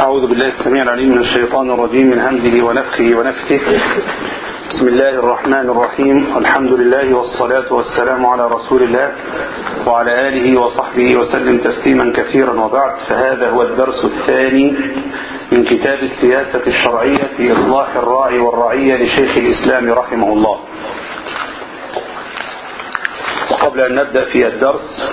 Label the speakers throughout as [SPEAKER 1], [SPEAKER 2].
[SPEAKER 1] أعوذ بالله السميع العليم من الشيطان الرجيم من همزه ونفخه ونفثه بسم الله الرحمن الرحيم الحمد لله والصلاة والسلام على رسول الله وعلى آله وصحبه وسلم تسليما كثيرا وبعد فهذا هو الدرس الثاني من كتاب السياسة الشرعية في إصلاح الراعي والرعية لشيخ الإسلام رحمه الله وقبل أن نبدأ في الدرس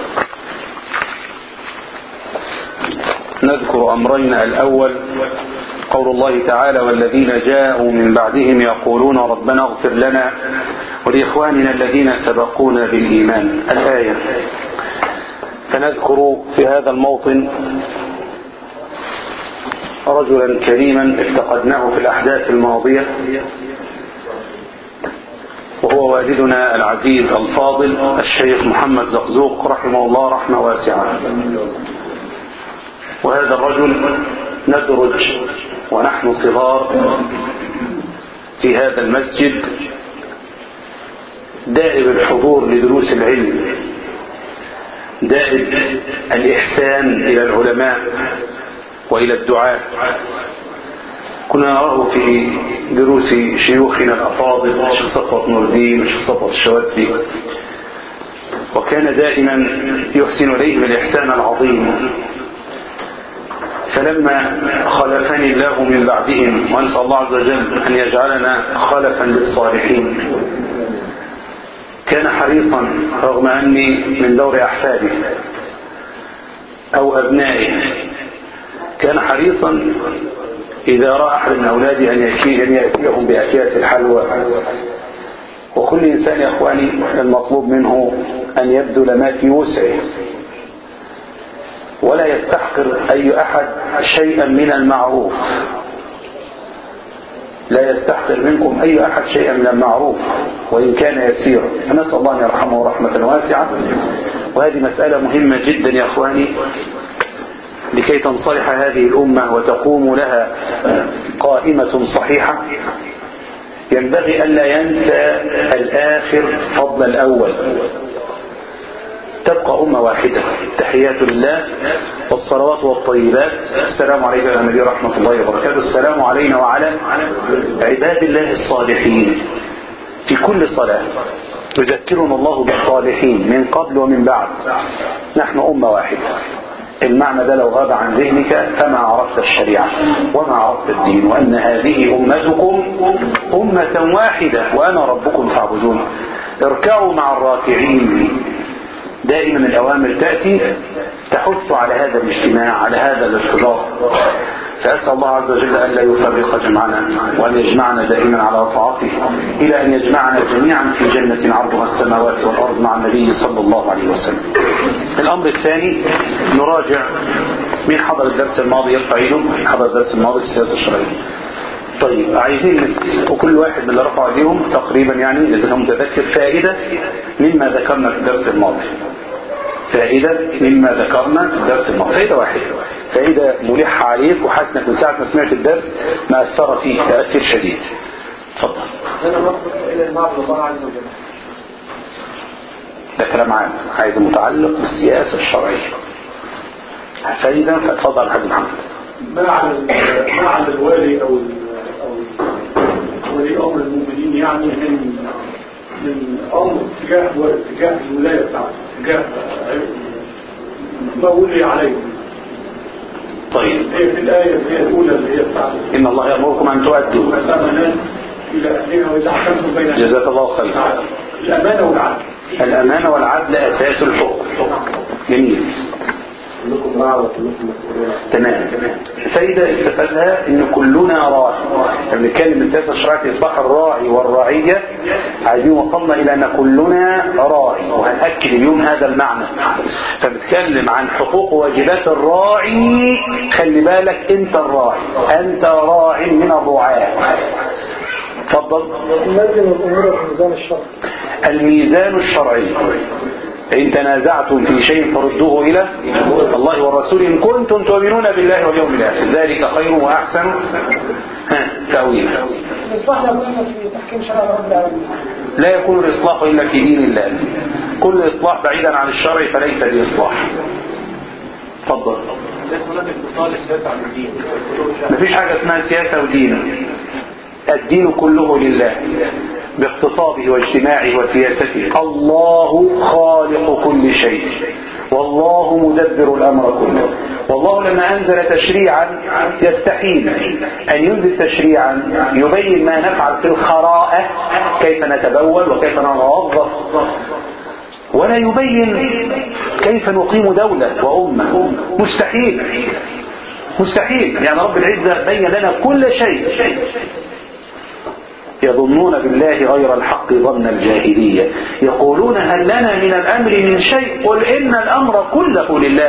[SPEAKER 1] نذكر أمرين الأول قول الله تعالى والذين جاءوا من بعدهم يقولون ربنا اغفر لنا ولإخواننا الذين سبقونا بالإيمان الآية فنذكر في هذا الموطن رجلا كريما افتقدناه في الأحداث الماضية وهو والدنا العزيز الفاضل الشيخ محمد زقزوق رحمه الله رحمة واسعة وهذا الرجل ندرج ونحن صغار في هذا المسجد دائب الحضور لدروس العلم دائب الإحسان إلى العلماء وإلى الدعاء كنا نراه في دروس شيوخنا الأفاضل الشيخ صفوة نور الدين والشيخ صفوة الشواتفي وكان دائما يحسن إليهم الإحسان العظيم فلما خلفني الله من بعدهم وأنسأل الله عز وجل أن يجعلنا خلفا للصالحين كان حريصا رغم أني من دور أحفاده أو أبنائه كان حريصا إذا رأى أحد من أولادي أن يأتيهم بأكياس الحلوى وكل إنسان يا أخواني المطلوب منه أن يبذل ما في وسعه ولا يستحقر أي أحد شيئا من المعروف لا يستحقر منكم أي أحد شيئا من المعروف وإن كان يسيرا فنسأل الله أن يرحمه رحمة واسعة وهذه مسألة مهمة جدا يا أخواني لكي تنصلح هذه الأمة وتقوم لها قائمة صحيحة ينبغي ألا ينسى الآخر فضل الأول تبقى أمة واحدة تحيات لله والصلوات والطيبات السلام عليك يا نبي رحمة الله وبركاته السلام علينا وعلى عباد الله الصالحين في كل صلاة يذكرنا الله بالصالحين من قبل ومن بعد نحن أمة واحدة المعنى ده لو غاب عن ذهنك فما عرفت الشريعة وما عرفت الدين وأن هذه أمتكم أمة واحدة وأنا ربكم فاعبدون اركعوا مع الراكعين دائما الأوامر تأتي تحث على هذا الاجتماع على هذا الارتباط فأسأل الله عز وجل أن لا يفرق جمعنا وأن يجمعنا دائما على طاعته إلى أن يجمعنا جميعا في جنة عرضها السماوات والأرض مع النبي صلى الله عليه وسلم الأمر الثاني نراجع من حضر الدرس الماضي يرفع ايده من حضر الدرس الماضي في السياسة الشرعية طيب عايزين وكل واحد من اللي رفع ايديهم تقريبا يعني اذا كان متذكر فائدة مما ذكرنا في الدرس الماضي فائدة مما ذكرنا في الدرس الماضي فائدة واحدة فائدة ملحة عليك وحسنك من ساعة ما سمعت الدرس ما أثر فيك تأثير شديد تفضل
[SPEAKER 2] أنا نربط إلى المعبد الله عز وجل
[SPEAKER 1] ده كلام عام عايز متعلق بالسياسة الشرعية فائدة فتفضل حاج محمد
[SPEAKER 3] ما على ما على الوالي او او ولي امر المؤمنين يعني من من امر تجاه تجاه الولايه بتاعته تجاه ما ولي عليهم
[SPEAKER 1] طيب
[SPEAKER 3] هي في الايه اللي هي الاولى اللي هي بتاعته
[SPEAKER 1] إن الله يأمركم أن تؤدوا
[SPEAKER 3] الامانات الى اهلها واذا حكمتم بين
[SPEAKER 1] جزاك الله خيرا
[SPEAKER 3] الامانه والعدل
[SPEAKER 1] الأمانة والعدل أساس الحكم جميل
[SPEAKER 2] كلكم راع وكلكم مسؤولون
[SPEAKER 1] تمام فإذا استفادها ان كلنا راعي لما بنتكلم من سياسة الشرعية في إصلاح الراعي والرعية عايزين وصلنا إلى أن كلنا راعي وهنأكد اليوم هذا المعنى فبتكلم عن حقوق وواجبات الراعي خلي بالك أنت الراعي أنت راع من الرعاة تفضل
[SPEAKER 2] نزل الامور في ميزان الشرع
[SPEAKER 1] الميزان الشرعي إن تنازعتم في شيء فردوه إلى الله والرسول إن كنتم تؤمنون بالله واليوم الآخر ذلك خير وأحسن ها تأويلا
[SPEAKER 2] الاصلاح لا يكون في تحكيم شرع رب العالمين
[SPEAKER 1] لا يكون الإصلاح إلا في دين الله كل إصلاح بعيدا عن الشرع فليس بإصلاح تفضل
[SPEAKER 2] ليس هناك اتصال السياسة عن الدين
[SPEAKER 1] مفيش حاجة اسمها سياسة ودين الدين كله لله باقتصاده واجتماعه وسياسته الله خالق كل شيء والله مدبر الأمر كله والله لما أنزل تشريعا يستحيل أن ينزل تشريعا يبين ما نفعل في الخراءة كيف نتبول وكيف نتوظف ولا يبين كيف نقيم دولة وأمة مستحيل مستحيل يعني رب العزة بين لنا كل شيء يظنون بالله غير الحق ظن الجاهلية يقولون هل لنا من الأمر من شيء قل إن الأمر كله لله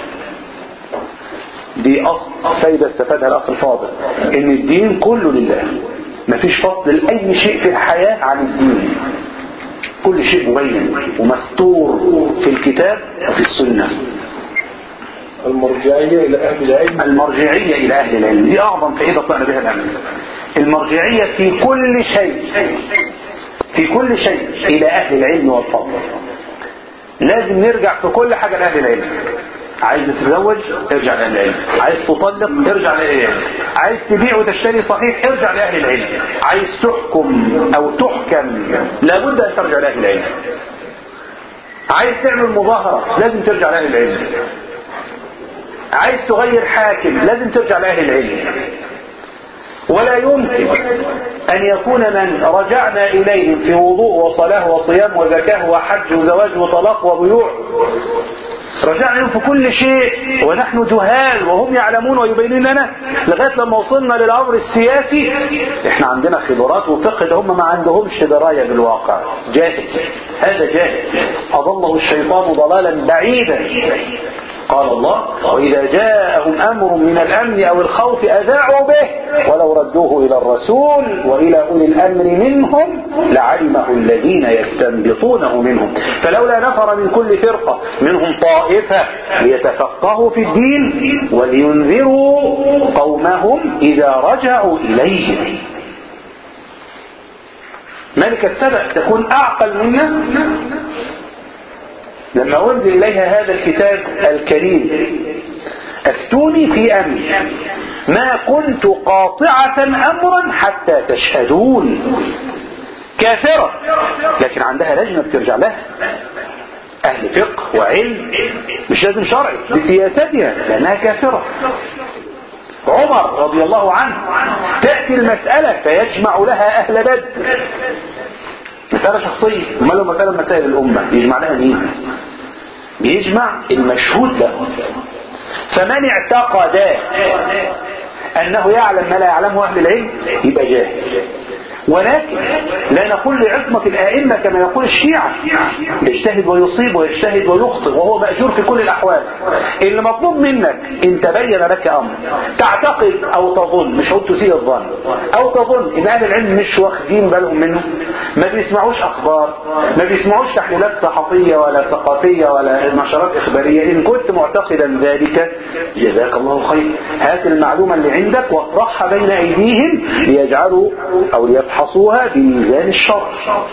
[SPEAKER 1] دي أصل فايدة استفادها الأخ الفاضل إن الدين كله لله مفيش فصل لأي شيء في الحياة عن الدين كل شيء مبين ومستور في الكتاب وفي السنة
[SPEAKER 2] المرجعية إلى أهل العلم
[SPEAKER 1] المرجعية إلى أهل العلم دي أعظم فائدة طلعنا بها الأمس المرجعية في كل شيء في كل شيء إلى أهل العلم والفضل لازم نرجع في كل حاجة لأهل العلم عايز تتزوج ارجع لأهل العلم عايز تطلق ارجع لأهل العلم عايز تبيع وتشتري صحيح ارجع لأهل العلم عايز تحكم أو تحكم لابد أن ترجع لأهل العلم عايز تعمل مظاهرة لازم ترجع لأهل العلم عايز تغير حاكم لازم ترجع لأهل العلم ولا يمكن أن يكون من رجعنا إليهم في وضوء وصلاة وصيام وزكاة وحج وزواج وطلاق وبيوع رجعنا لهم في كل شيء ونحن جهال وهم يعلمون ويبينون لنا لغاية لما وصلنا للأمر السياسي احنا عندنا خبرات وفقه ده هم ما عندهمش دراية بالواقع جاهل هذا جاهل أضله الشيطان ضلالا بعيدا قال الله وإذا جاءهم أمر من الأمن أو الخوف أذاعوا به ولو ردوه إلى الرسول وإلى أولي الأمر منهم لعلمه الذين يستنبطونه منهم فلولا نفر من كل فرقة منهم طائفة ليتفقهوا في الدين ولينذروا قومهم إذا رجعوا إليهم ملكة سبأ تكون أعقل منا لما أنزل إليها هذا الكتاب الكريم أفتوني في أمري ما كنت قاطعة أمرا حتى تشهدون كافرة لكن عندها لجنة بترجع لها أهل فقه وعلم مش لازم شرعي بسياستها لأنها كافرة عمر رضي الله عنه تأتي المسألة فيجمع لها أهل بدر مسألة شخصية ما لو مسألة مسائل الأمة يجمع لها مين بيجمع المشهود له فمن اعتقد أنه يعلم ما لا يعلمه أهل العلم يبقى جاهل ولكن لا نقول لعصمة الآئمة كما يقول الشيعة يجتهد ويصيب ويجتهد ويخطئ وهو مأجور في كل الأحوال اللي مطلوب منك إن تبين لك أمر تعتقد أو تظن مش هقول تسيء الظن أو تظن إن أهل العلم مش واخدين بالهم منه ما بيسمعوش أخبار ما بيسمعوش تحليلات صحفية ولا ثقافية ولا نشرات إخبارية إن كنت معتقدا ذلك جزاك الله خير هات المعلومة اللي عندك واطرحها بين أيديهم ليجعلوا أو ليبحثوا يفحصوها بميزان الشرع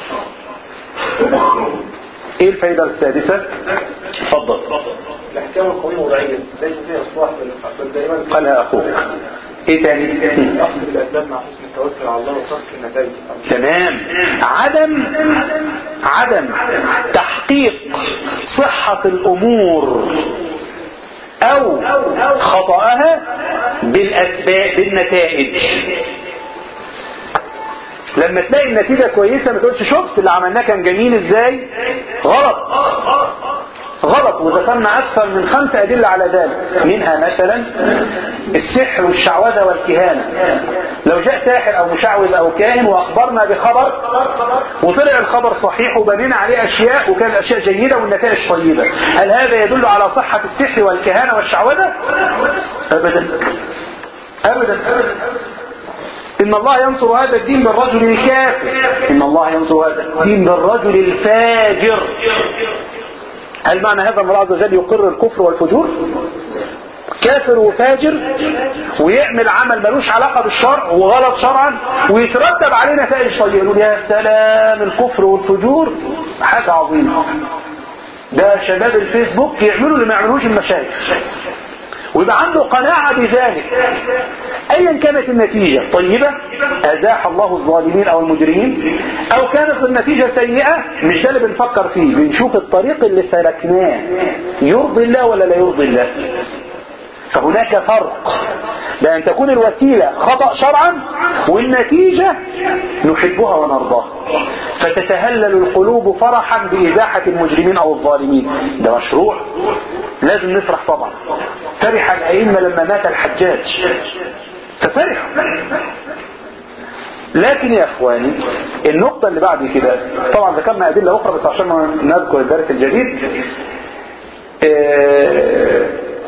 [SPEAKER 1] ايه الفايدة السادسة تفضل
[SPEAKER 2] الأحكام القوية وضعية ليس فيها إصلاح بل دائما
[SPEAKER 1] قالها اخوك ايه تاني
[SPEAKER 2] الأخذ بالأسباب مع حسن التوكل على الله وترك النتائج
[SPEAKER 1] تمام عدم عدم تحقيق صحة الامور او خطأها بالاسباب بالنتائج لما تلاقي النتيجة كويسة ما تقولش شفت اللي عملناه كان جميل ازاي غلط غلط وذكرنا اكثر من خمس ادلة على ذلك منها مثلا السحر والشعوذة والكهانة لو جاء ساحر او مشعوذ او كاهن واخبرنا بخبر وطلع الخبر صحيح وبنينا عليه اشياء وكان الاشياء جيدة والنتائج طيبة هل هذا يدل على صحة السحر والكهانة والشعوذة ابدا ابدا, أبداً. إن الله ينصر هذا الدين بالرجل الكافر إن الله ينصر هذا الدين بالرجل الفاجر هل معنى هذا أن الله عز وجل يقر الكفر والفجور كافر وفاجر ويعمل عمل ملوش علاقة بالشرع وغلط شرعا ويترتب عليه نتائج طيبة يقول يا سلام الكفر والفجور حاجة عظيمة ده شباب الفيسبوك يعملوا اللي ما يعملوش المشايخ ويبقى عنده قناعة بذلك ايا كانت النتيجة طيبة ازاح الله الظالمين او المجرمين او كانت النتيجة سيئة مش ده اللي بنفكر فيه بنشوف الطريق اللي سلكناه يرضي الله ولا لا يرضي الله فهناك فرق بأن تكون الوسيلة خطأ شرعا والنتيجة نحبها ونرضاها فتتهلل القلوب فرحا بإزاحة المجرمين أو الظالمين ده مشروع لازم نفرح طبعا فرح الأئمة لما مات الحجاج ففرحوا لكن يا اخواني النقطة اللي بعد كده طبعا ذكرنا ادلة اخرى بس عشان نذكر الدرس الجديد اه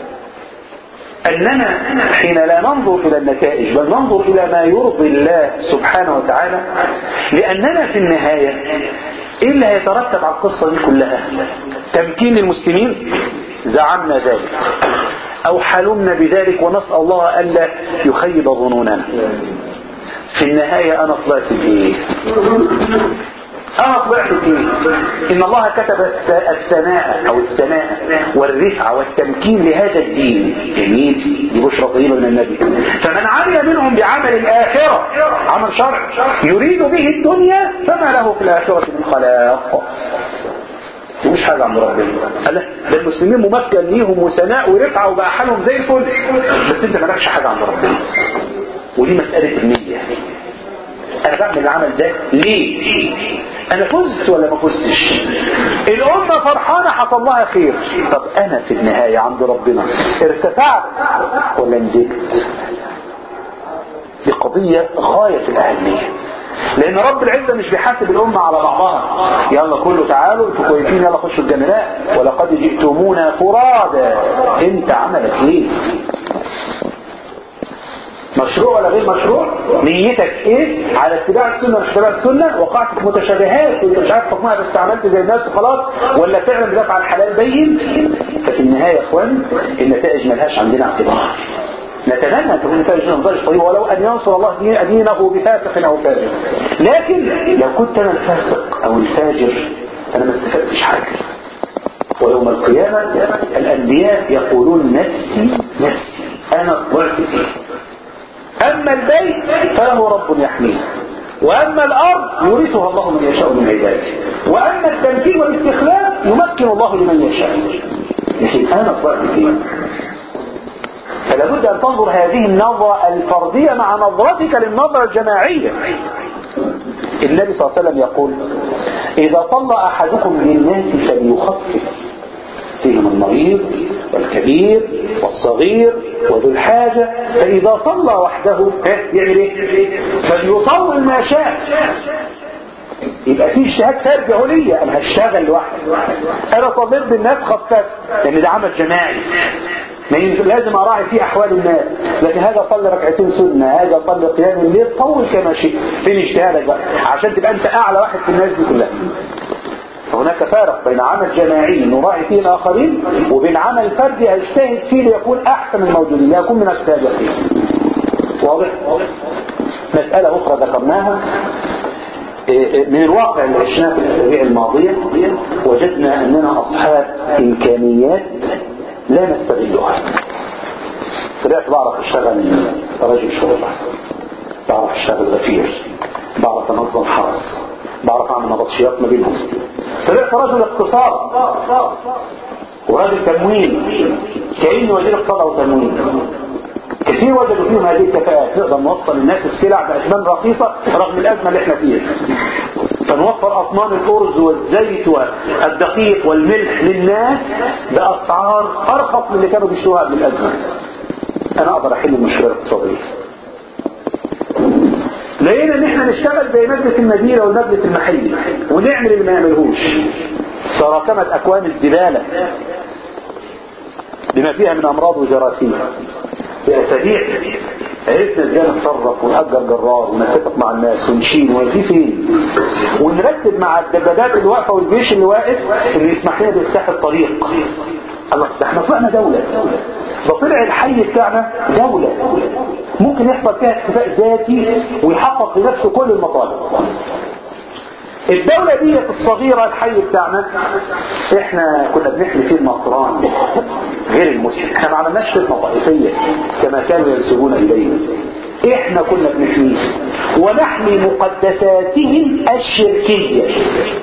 [SPEAKER 1] أننا حين لا ننظر إلى النتائج بل ننظر إلى ما يرضي الله سبحانه وتعالى لأننا في النهاية إيه اللي هيترتب على القصة دي كلها تمكين المسلمين زعمنا ذلك أو حلمنا بذلك ونسأل الله ألا يخيب ظنوننا في النهاية أنا طلعت بإيه أنا طلعت بإيه إن الله كتب الثناء أو السماء والرفعة والتمكين لهذا الدين جميل دي بشرى طيبة من النبي فمن عمل منهم بعمل الآخرة عمل شرع يريد به الدنيا فما له في الآخرة من خلاق مش حاجة عند ربنا قال ده المسلمين ممكن ليهم وسناء ورفعة وبقى حالهم زي الفل بس انت مالكش حاجة عند ربنا ودي مسألة النية انا بعمل العمل ده ليه انا فزت ولا ما فزتش الامة فرحانة حصل لها خير طب انا في النهاية عند ربنا ارتفعت ولا نزلت دي قضية غاية في الاهمية لان رب العزة مش بيحاسب الامة على بعضها يلا كله تعالوا انتوا كويسين يلا خشوا الجنات ولقد جئتمونا فرادا انت عملك ايه مشروع ولا غير مشروع نيتك ايه على اتباع السنه مش اتباع السنه وقعت في متشابهات وانت مش عارف حكمها بس عملت زي الناس وخلاص ولا فعلا بتفعل الحلال بين ففي النهايه يا اخوان النتائج ملهاش عندنا اعتبار نتمنى ان تكون نتائج نتائج طيبه ولو ان ينصر الله دينه بفاسق او فاجر لكن لو كنت انا الفاسق او الفاجر انا ما استفدتش حاجه ويوم القيامه الانبياء يقولون نفسي نفسي انا طلعت فيه أما البيت فله رب يحميه وأما الأرض يورثها الله من يشاء من عباده وأما التمكين والاستخلاف يمكن الله لمن يشاء لكن أنا طلعت فيه فلا بد أن تنظر هذه النظرة الفردية مع نظرتك للنظرة الجماعية النبي صلى الله عليه وسلم يقول إذا صلى أحدكم للناس فليخفف فيهم المريض والكبير والصغير وذو الحاجة فإذا صلى وحده يعمل ايه فليطول ما شاء يبقى في اجتهاد فردي عليا انا هشتغل لوحدي انا صليت بالناس خففت لان ده عمل جماعي ما لازم اراعي فيه احوال الناس لكن هذا صلي ركعتين سنه هذا صلي قيام الليل طول كما شئت فين اجتهادك بقى عشان تبقى انت اعلى واحد في الناس دي كلها فهناك فارق بين عمل جماعي نراعي فيه الآخرين وبين عمل فردي أجتهد فيه ليكون أحسن الموجودين ليكون من السابقين واضح؟ مسألة أخرى ذكرناها من الواقع اللي عشناه في الأسابيع الماضية وجدنا أننا أصحاب إمكانيات لا نستغلها طلعت بعرف أشتغل رجل شرطة بعرف أشتغل غفير بعرف أنظم حرس بعرف أعمل نبطشيات ما بينهم طلعت رجل اقتصاد ورجل تموين كأني وزير اقتصاد او تموين كثير وجدوا فيهم هذه الكفاءات نقدر نوصل للناس السلع بأثمان رخيصة رغم الأزمة اللي احنا فيها فنوفر أطنان الأرز والزيت والدقيق والملح للناس بأسعار أرخص من اللي كانوا بيشتروها قبل الأزمة أنا أقدر أحل المشكلة الاقتصادية لقينا ان احنا نشتغل زي مجلس المدينة والمجلس المحلي ونعمل اللي ما يعملهوش تراكمت اكوام الزبالة بما فيها من امراض وجراثيم باسابيع عرفنا ازاي نتصرف ونأجر جرار ونتفق مع الناس ونشيل ونفي فين ونرتب مع الدبابات اللي واقفه والجيش اللي واقف اللي يسمح لنا بافتاح الطريق الله ده احنا طلعنا دولة ده طلع الحي بتاعنا دولة ممكن يحصل فيها اكتفاء ذاتي ويحقق لنفسه كل المطالب الدولة دي الصغيرة الحي بتاعنا احنا كنا بنحمي فيه النصراني غير المسلم احنا ما عملناش فتنة طائفية كما كانوا ينسبون الينا احنا كنا بنحميه ونحمي مقدساتهم الشركية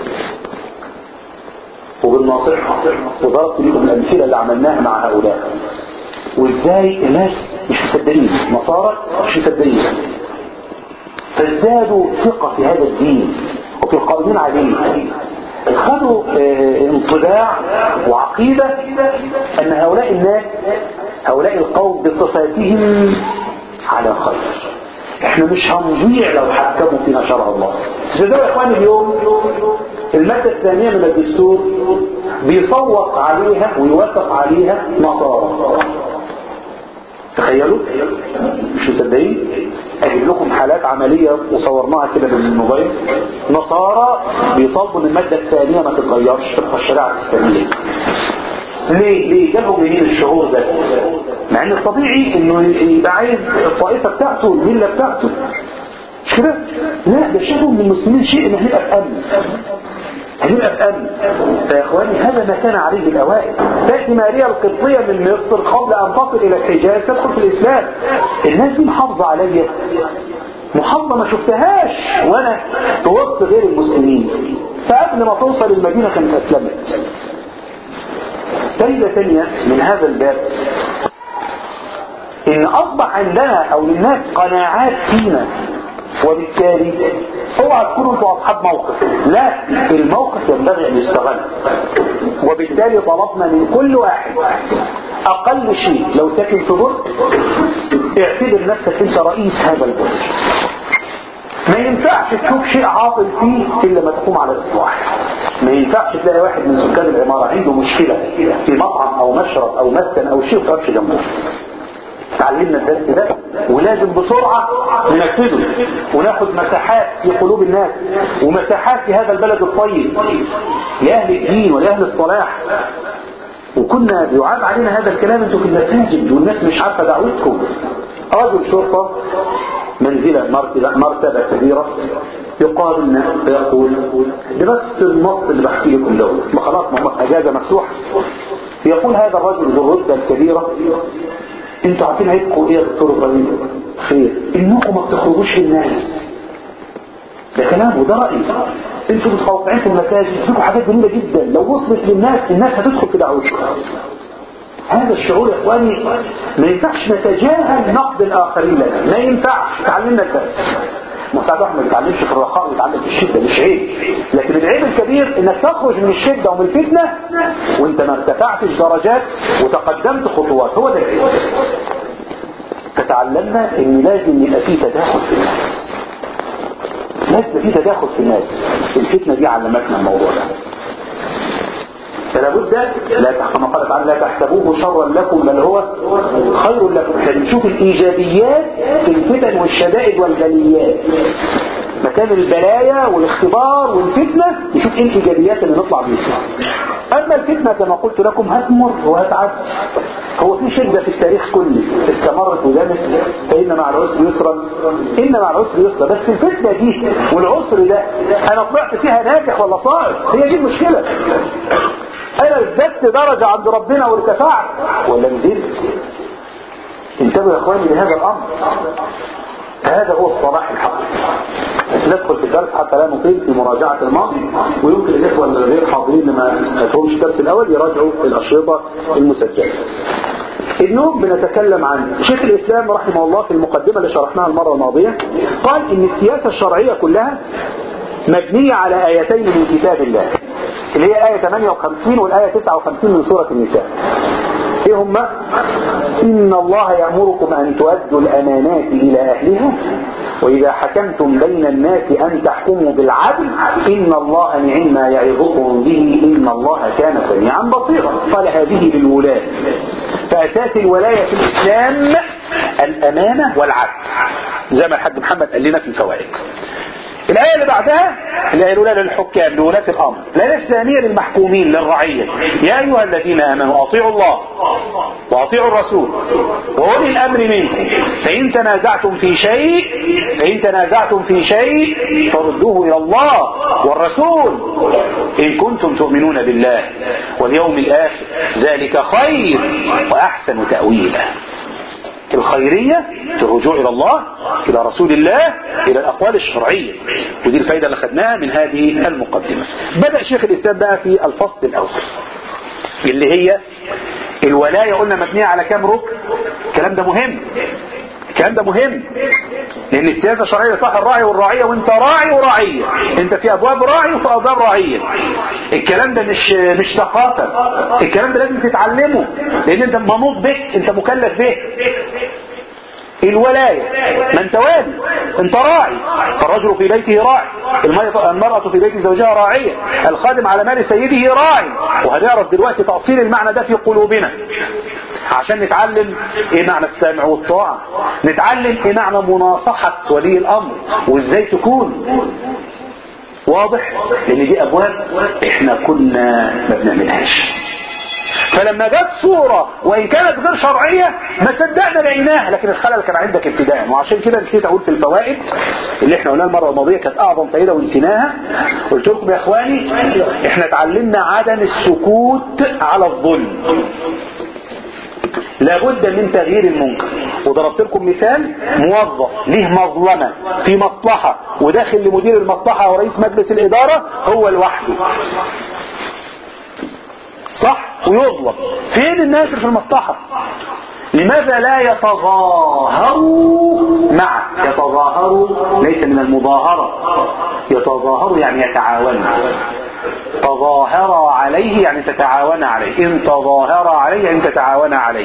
[SPEAKER 1] وبالناصحة وضربت لكم الأمثلة اللي عملناها مع هؤلاء وازاي الناس مش مصدقين نصارى مش مصدقين فازدادوا ثقة في هذا الدين وفي القائمين عليه خدوا اه انطباع وعقيدة ان هؤلاء الناس هؤلاء القوم بصفاتهم على خير احنا مش هنضيع لو حكموا فينا شرع الله زي يا اخواني اليوم المادة الثانية من الدستور بيصوت عليها ويوافق عليها نصارى تخيلوا مش مصدقين اجيب لكم حالات عملية وصورناها كده بالموبايل نصارى بيطالبوا ان المادة الثانية ما تتغيرش تبقى الشريعة الاسلامية ليه ليه جابوا منين الشعور ده مع ان الطبيعي انه يبقى عايز الطائفة بتاعته الملة بتاعته مش كده لا ده شافوا من المسلمين شيء ان هنبقى في امن هنبقى في امن فيا اخواني هذا ما كان عليه الاوائل تاتي ماريا القبطيه من مصر قبل ان تصل الى الحجاز تدخل في الاسلام الناس دي محافظه عليا محافظه ما شفتهاش وانا في وسط غير المسلمين فقبل ما توصل المدينه كانت اسلمت فايده ثانيه من هذا الباب ان اصبح عندنا او للناس قناعات فينا وبالتالي اوعى تكونوا انتوا اصحاب موقف لا الموقف ينبغي ان يستغل وبالتالي طلبنا من كل واحد اقل شيء لو ساكن في برج اعتبر نفسك انت رئيس هذا البرج ما ينفعش تشوف شيء عاطل فيه الا ما تقوم على الاصلاح ما ينفعش تلاقي واحد من سكان العمارة عنده مشكلة في مطعم او مشرب او مسكن او شيء وتقفش جنبه تعلمنا الدرس ده ولازم بسرعة ننفذه وناخد مساحات في قلوب الناس ومساحات في هذا البلد الطيب لأهل الدين ولأهل الصلاح وكنا بيعاب علينا هذا الكلام انتوا في المساجد والناس مش عارفة دعوتكم رجل شرطة منزلة مرتبة, مرتبة كبيرة يقال لنا يقول ده بس النص اللي بحكي لكم ده ما خلاص ما هو اجازة مفتوحة يقول هذا الرجل ذو الرتبة الكبيرة انتوا عارفين عيبكم ايه يا دكتور ابراهيم خير انكم ما بتخرجوش للناس ده كلام وده رأي انتوا متوقعين في المساجد فيكم حاجات جميلة جدا لو وصلت للناس الناس هتدخل في دعوتكم هذا الشعور يا اخواني ما ينفعش نتجاهل نقد الاخرين لنا ما ينفعش تعلمنا الدرس مساعد واحد ما بيتعلمش في الرخاء ويتعلم في الشدة مش عيب لكن العيب الكبير انك تخرج من الشدة ومن الفتنة وانت ما ارتفعتش درجات وتقدمت خطوات هو ده العيب فتعلمنا ان لازم يبقى في تداخل في الناس لازم في تداخل في الناس الفتنة دي علمتنا الموضوع ده فلا بد لا كما قال تعالى لا تحسبوه شرا لكم بل هو خير لكم احنا بنشوف الايجابيات في الفتن والشدائد والجليات مكان البلايا والاختبار والفتنة نشوف ايه الايجابيات اللي نطلع بيها اما الفتنة كما قلت لكم هتمر وهتعد هو في شدة في التاريخ كله استمرت ودامت فإن مع العسر يسرا إن مع العسر يسرا بس الفتنة دي والعسر ده أنا طلعت فيها ناجح ولا صائب هي دي المشكلة أنا ازددت درجة عند ربنا وارتفعت ولا نزلت انتبهوا يا اخواني لهذا الأمر هذا هو الصلاح الحقيقي ندخل في الدرس حتى لا نطيل في مراجعة الماضي ويمكن الإخوة الغير حاضرين لما فهمش الدرس الأول يراجعوا الأشرطة المسجلة اليوم بنتكلم عن شيخ الإسلام رحمه الله في المقدمة اللي شرحناها المرة الماضية قال إن السياسة الشرعية كلها مبنية على آيتين من كتاب الله اللي هي آية 58 والآية 59 من سورة النساء ايه هما ان الله يأمركم ان تؤدوا الامانات الى اهلها واذا حكمتم بين الناس ان تحكموا بالعدل ان الله نعم ما يعظكم به ان الله كان سميعا بصيرا قال هذه للولاة فاساس الولاية في الاسلام الامانة والعدل زي ما الحاج محمد قال لنا في الفوائد الآية اللي بعدها الآية الأولى للحكام لولاة الأمر الآية الثانية للمحكومين للرعية يا أيها الذين آمنوا أطيعوا الله وأطيعوا الرسول وأولي الأمر منكم فإن تنازعتم في شيء فإن تنازعتم في شيء فردوه إلى الله والرسول إن كنتم تؤمنون بالله واليوم الآخر ذلك خير وأحسن تأويلا الخيرية في الرجوع إلى الله إلى رسول الله إلى الأقوال الشرعية ودي الفائدة اللي خدناها من هذه المقدمة بدأ شيخ الإسلام بقى في الفصل الأول اللي هي الولاية قلنا مبنية على كام ركن الكلام ده مهم الكلام ده مهم لان السياسه الشرعيه صح الراعي والراعيه وانت راعي وراعيه انت في ابواب راعي وفي ابواب راعيه الكلام ده مش مش ثقافه الكلام ده لازم تتعلمه لان انت منوط بك انت مكلف به الولاية ما انت والي انت راعي فالرجل في بيته راعي المرأة في بيت زوجها راعية الخادم على مال سيده راعي وهنعرف دلوقتي تأصيل المعنى ده في قلوبنا عشان نتعلم ايه معنى السامع والطاعة نتعلم ايه معنى مناصحة ولي الامر وازاي تكون واضح لان دي ابواب احنا كنا ما بنعملهاش فلما جت صورة وإن كانت غير شرعية ما صدقنا لقيناها لكن الخلل كان عندك ابتداء وعشان كده نسيت أقول في الفوائد اللي احنا قلناها المرة الماضية كانت أعظم فائدة ونسيناها قلت لكم يا إخواني احنا اتعلمنا عدم السكوت على الظلم لابد من تغيير المنكر وضربت لكم مثال موظف له مظلمة في مصلحة وداخل لمدير المصلحة ورئيس مجلس الإدارة هو لوحده صح ويظلم فين الناس في المصلحة لماذا لا يتظاهروا معه يتظاهروا ليس من المظاهرة يتظاهروا يعني يتعاونوا تظاهر عليه يعني تتعاون عليه ان تظاهر عليه يعني تتعاون عليه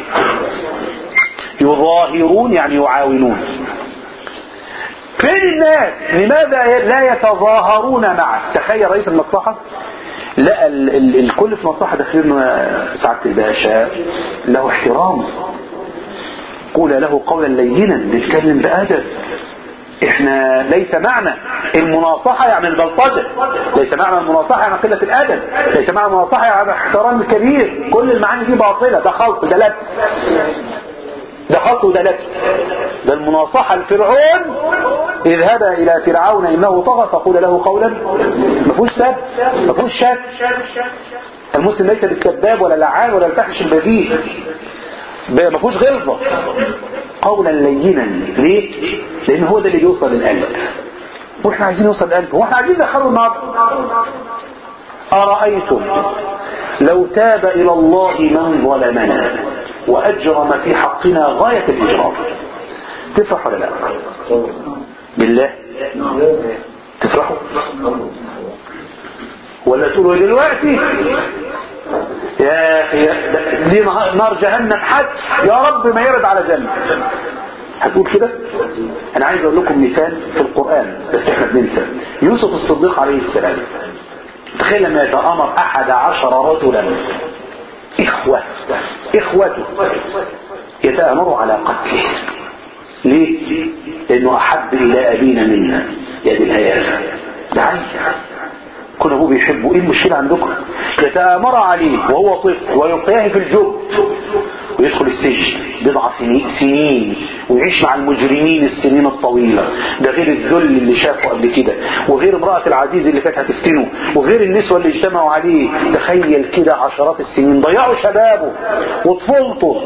[SPEAKER 1] يظاهرون يعني يعاونون فين الناس لماذا لا يتظاهرون معه تخيل رئيس المصلحة لا ال ال الكل في مصلحة داخلين سعادة الباشا له احترام قول له قولا لينا نتكلم بأدب احنا ليس معنى المناصحة يعني البلطجة ليس معنى المناصحة يعني قلة الأدب ليس معنى المناصحة يعني احترام الكبير كل المعاني دي باطلة ده خلط ده لبس ده خلط وده لبس ده المناصحة لفرعون اذهب إلى فرعون إنه طغى فقول له قولا ما فيهوش سب ما فيهوش شك المسلم ليس بالكذاب ولا لعان ولا الفحش البذيء ما فيهوش غلظة قولا لينا ليه؟ لأن هو ده اللي بيوصل للقلب واحنا عايزين نوصل للقلب واحنا عايزين ندخله النار أرأيتم لو تاب إلى الله من ظلمنا وأجرم في حقنا غاية الإجرام تفرح ولا لا بالله تفرحوا ولا تقولوا دلوقتي يا اخي دي نار جهنم حد يا رب ما يرد على جنة هتقول كده انا عايز اقول لكم مثال في القرآن بس احنا بننسى يوسف الصديق عليه السلام تخيل لما يتآمر احد عشر رجلا اخوة اخوته يتآمروا على قتله ليه لانه احب الى ابينا منا يا دي الهيافة ده عايز كل ابوه بيحبه ايه المشكلة عندكم يتآمر عليه وهو طفل ويلقياه في الجب ويدخل السجن بضع سنين ويعيش مع المجرمين السنين الطويلة ده غير الذل اللي شافه قبل كده وغير امرأة العزيز اللي كانت هتفتنه وغير النسوة اللي اجتمعوا عليه تخيل كده عشرات السنين ضيعوا شبابه وطفولته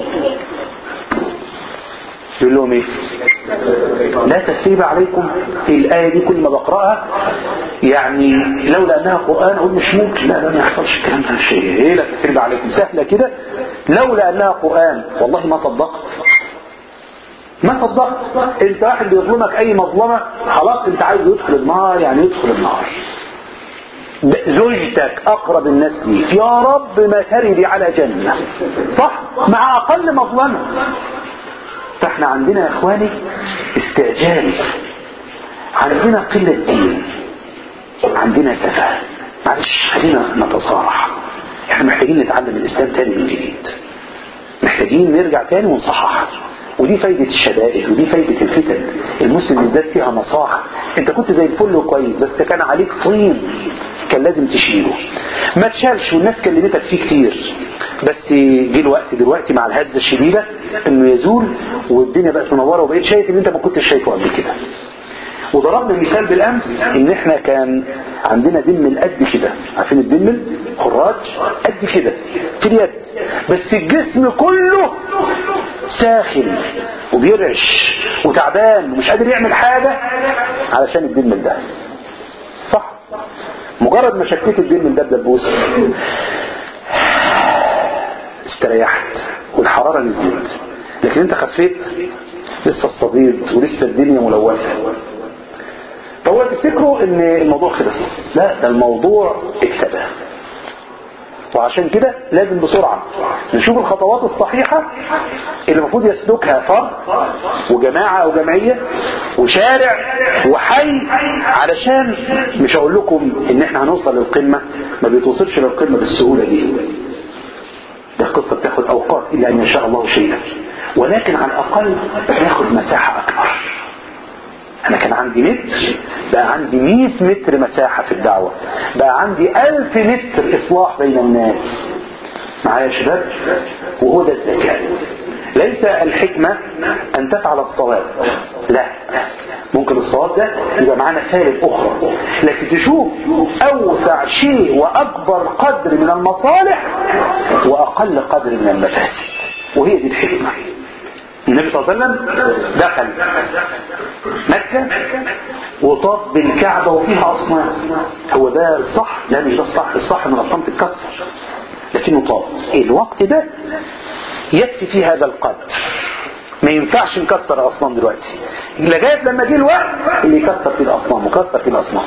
[SPEAKER 1] يقول لهم ايه لا تسريب عليكم في الآية دي كل ما بقرأها يعني لولا أنها قرآن أقول مش ممكن لا لا ما يحصلش الكلام ده شيء ايه لا تسريب عليكم سهلة كده لولا أنها قرآن والله ما صدقت ما صدقت انت واحد بيظلمك اي مظلمة خلاص انت عايز يدخل النار يعني يدخل النار زوجتك اقرب الناس ليك يا رب ما تردي على جنة صح مع اقل مظلمة فاحنا عندنا يا اخواني استعجال عندنا قلة دين عندنا سفه معلش خلينا نتصارح احنا محتاجين نتعلم الاسلام تاني من جديد محتاجين نرجع تاني ونصحح ودي فايدة الشدائد ودي فايدة الفتن المسلم بالذات فيها مصاعب انت كنت زي الفل وكويس بس كان عليك طين كان لازم تشيله ما تشالش والناس كلمتك فيه كتير بس جه الوقت دلوقتي مع الهزة الشديدة انه يزول والدنيا بقت منورة وبقيت شايف ان انت ما كنتش شايفه قبل كده وضربنا مثال بالامس ان احنا كان عندنا دمل قد كده عارفين الدمل خراج قد كده في اليد بس الجسم كله ساخن وبيرعش وتعبان ومش قادر يعمل حاجة علشان الدمل ده صح مجرد ما شكيت الدمل ده بدبوس استريحت والحرارة نزلت لكن انت خفيت لسه الصديد ولسه الدنيا ملوثة فهو تفتكروا ان الموضوع خلص لا ده الموضوع ابتدى وعشان كده لازم بسرعة نشوف الخطوات الصحيحة اللي المفروض يسلكها فرد وجماعة او جمعية وشارع وحي علشان مش هقول لكم ان احنا هنوصل للقمة ما بيتوصلش للقمة بالسهولة دي ده قصة بتاخد اوقات الا ان يشاء الله شيئا ولكن على الاقل بياخد مساحة اكبر انا كان عندي متر بقى عندي 100 متر مساحة في الدعوة بقى عندي 1000 متر اصلاح بين الناس معايا يا شباب وهو ده الذكاء ليس الحكمة ان تفعل الصواب لا ممكن الصواب ده يبقى معانا سالب اخرى لكن تشوف اوسع شيء واكبر قدر من المصالح واقل قدر من المفاسد وهي دي الحكمة النبي صلى الله عليه وسلم دخل مكة وطاف بالكعبة وفيها أصنام هو ده الصح لا مش ده الصح الصح ان الأصنام تتكسر لكنه طاف الوقت ده يكفي في هذا القدر ما ينفعش نكسر الأصنام دلوقتي لغاية لما جه الوقت اللي يكسر فيه الأصنام وكسر فيه الأصنام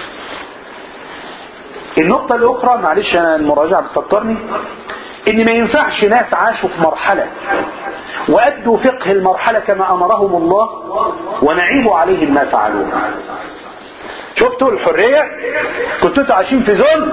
[SPEAKER 1] النقطة الأخرى معلش أنا المراجعة بتفكرني ان ما ينفعش ناس عاشوا في مرحلة وأدوا فقه المرحلة كما أمرهم الله ونعيبوا عليهم ما فعلوه شفتوا الحرية كنتوا انتوا عايشين في ذل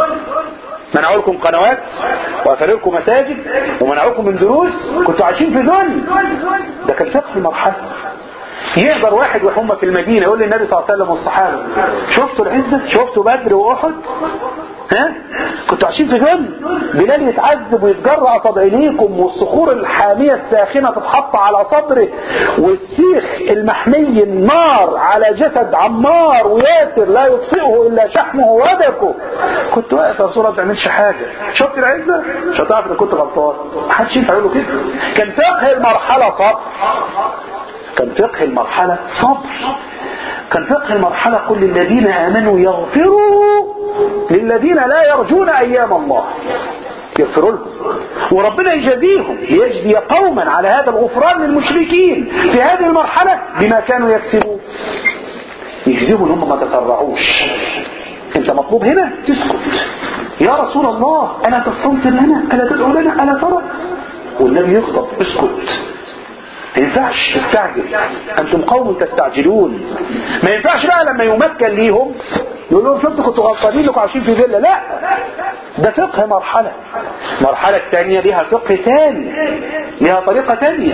[SPEAKER 1] منعوا لكم قنوات وقفلوا لكم مساجد ومنعوكم من دروس كنتوا عايشين في ذل ده كان فقه المرحلة يقدر واحد وهم في المدينة يقول للنبي صلى الله عليه وسلم والصحابة شفتوا العزة شفتوا بدر وأحد ها كنتوا عايشين في ذل بلال يتعذب ويتجرع قصاد عينيكم والصخور الحامية الساخنة تتحط على صدره والسيخ المحمي النار على جسد عمار وياسر لا يطفئه الا شحمه ودكه كنت واقف يا رسول الله ما بتعملش حاجة شفت العزة مش هتعرف ان كنت غلطان محدش ينفع يقول له كده كان فقه المرحلة صبر كان فقه المرحلة صبر كان فقه المرحلة قل للذين آمنوا يغفروا للذين لا يرجون أيام الله يغفروا لهم وربنا يجازيهم ليجزي قوما على هذا الغفران للمشركين في هذه المرحلة بما كانوا يكسبون يجزيهم ان هم ما تسرعوش انت مطلوب هنا تسكت يا رسول الله الا تستنصر لنا الا تدعو لنا الا ترى والنبي يغضب اسكت ما ينفعش تستعجل انتم قوم تستعجلون ما ينفعش بقى لما يمكن ليهم يقول لهم شفتوا كنتوا غلطانين لكم عايشين في فيلا لا ده فقه مرحلة المرحلة الثانية ليها فقه ثاني ليها طريقة ثانية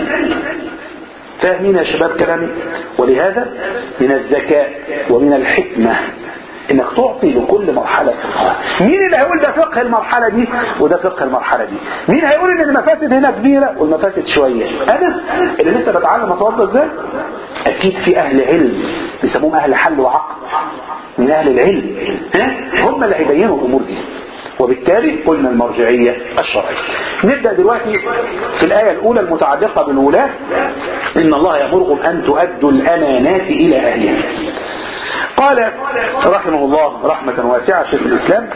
[SPEAKER 1] فاهمين يا شباب كلامي ولهذا من الذكاء ومن الحكمة انك تعطي لكل مرحلة فقه مين اللي هيقول ده فقه المرحلة دي وده فقه المرحلة دي مين هيقول ان المفاسد هنا كبيرة والمفاسد شوية انا اللي لسه بتعلم اتوضى ازاي اكيد في اهل علم بيسموهم اهل حل وعقد من اهل العلم ها هم اللي هيبينوا الامور دي وبالتالي قلنا المرجعية الشرعية نبدأ دلوقتي في الآية الأولى المتعلقة بالولاة إن الله يأمركم أن تؤدوا الأمانات إلى أهلها قال رحمه الله رحمة واسعة شيخ الإسلام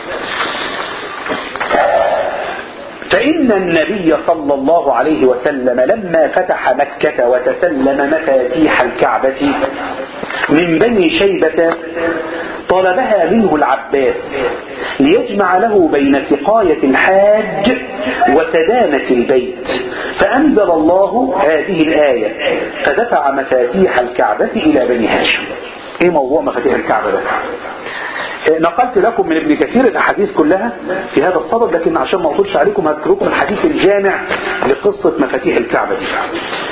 [SPEAKER 1] فإن النبي صلى الله عليه وسلم لما فتح مكة وتسلم مفاتيح الكعبة من بني شيبة طلبها منه العباس ليجمع له بين سقاية الحاج وسدانة البيت فأنزل الله هذه الآية فدفع مفاتيح الكعبة إلى بني هاشم ايه موضوع مفاتيح الكعبة ده نقلت لكم من ابن كثير الاحاديث كلها في هذا الصدد لكن عشان ما اطولش عليكم هذكركم الحديث الجامع لقصة مفاتيح الكعبة دي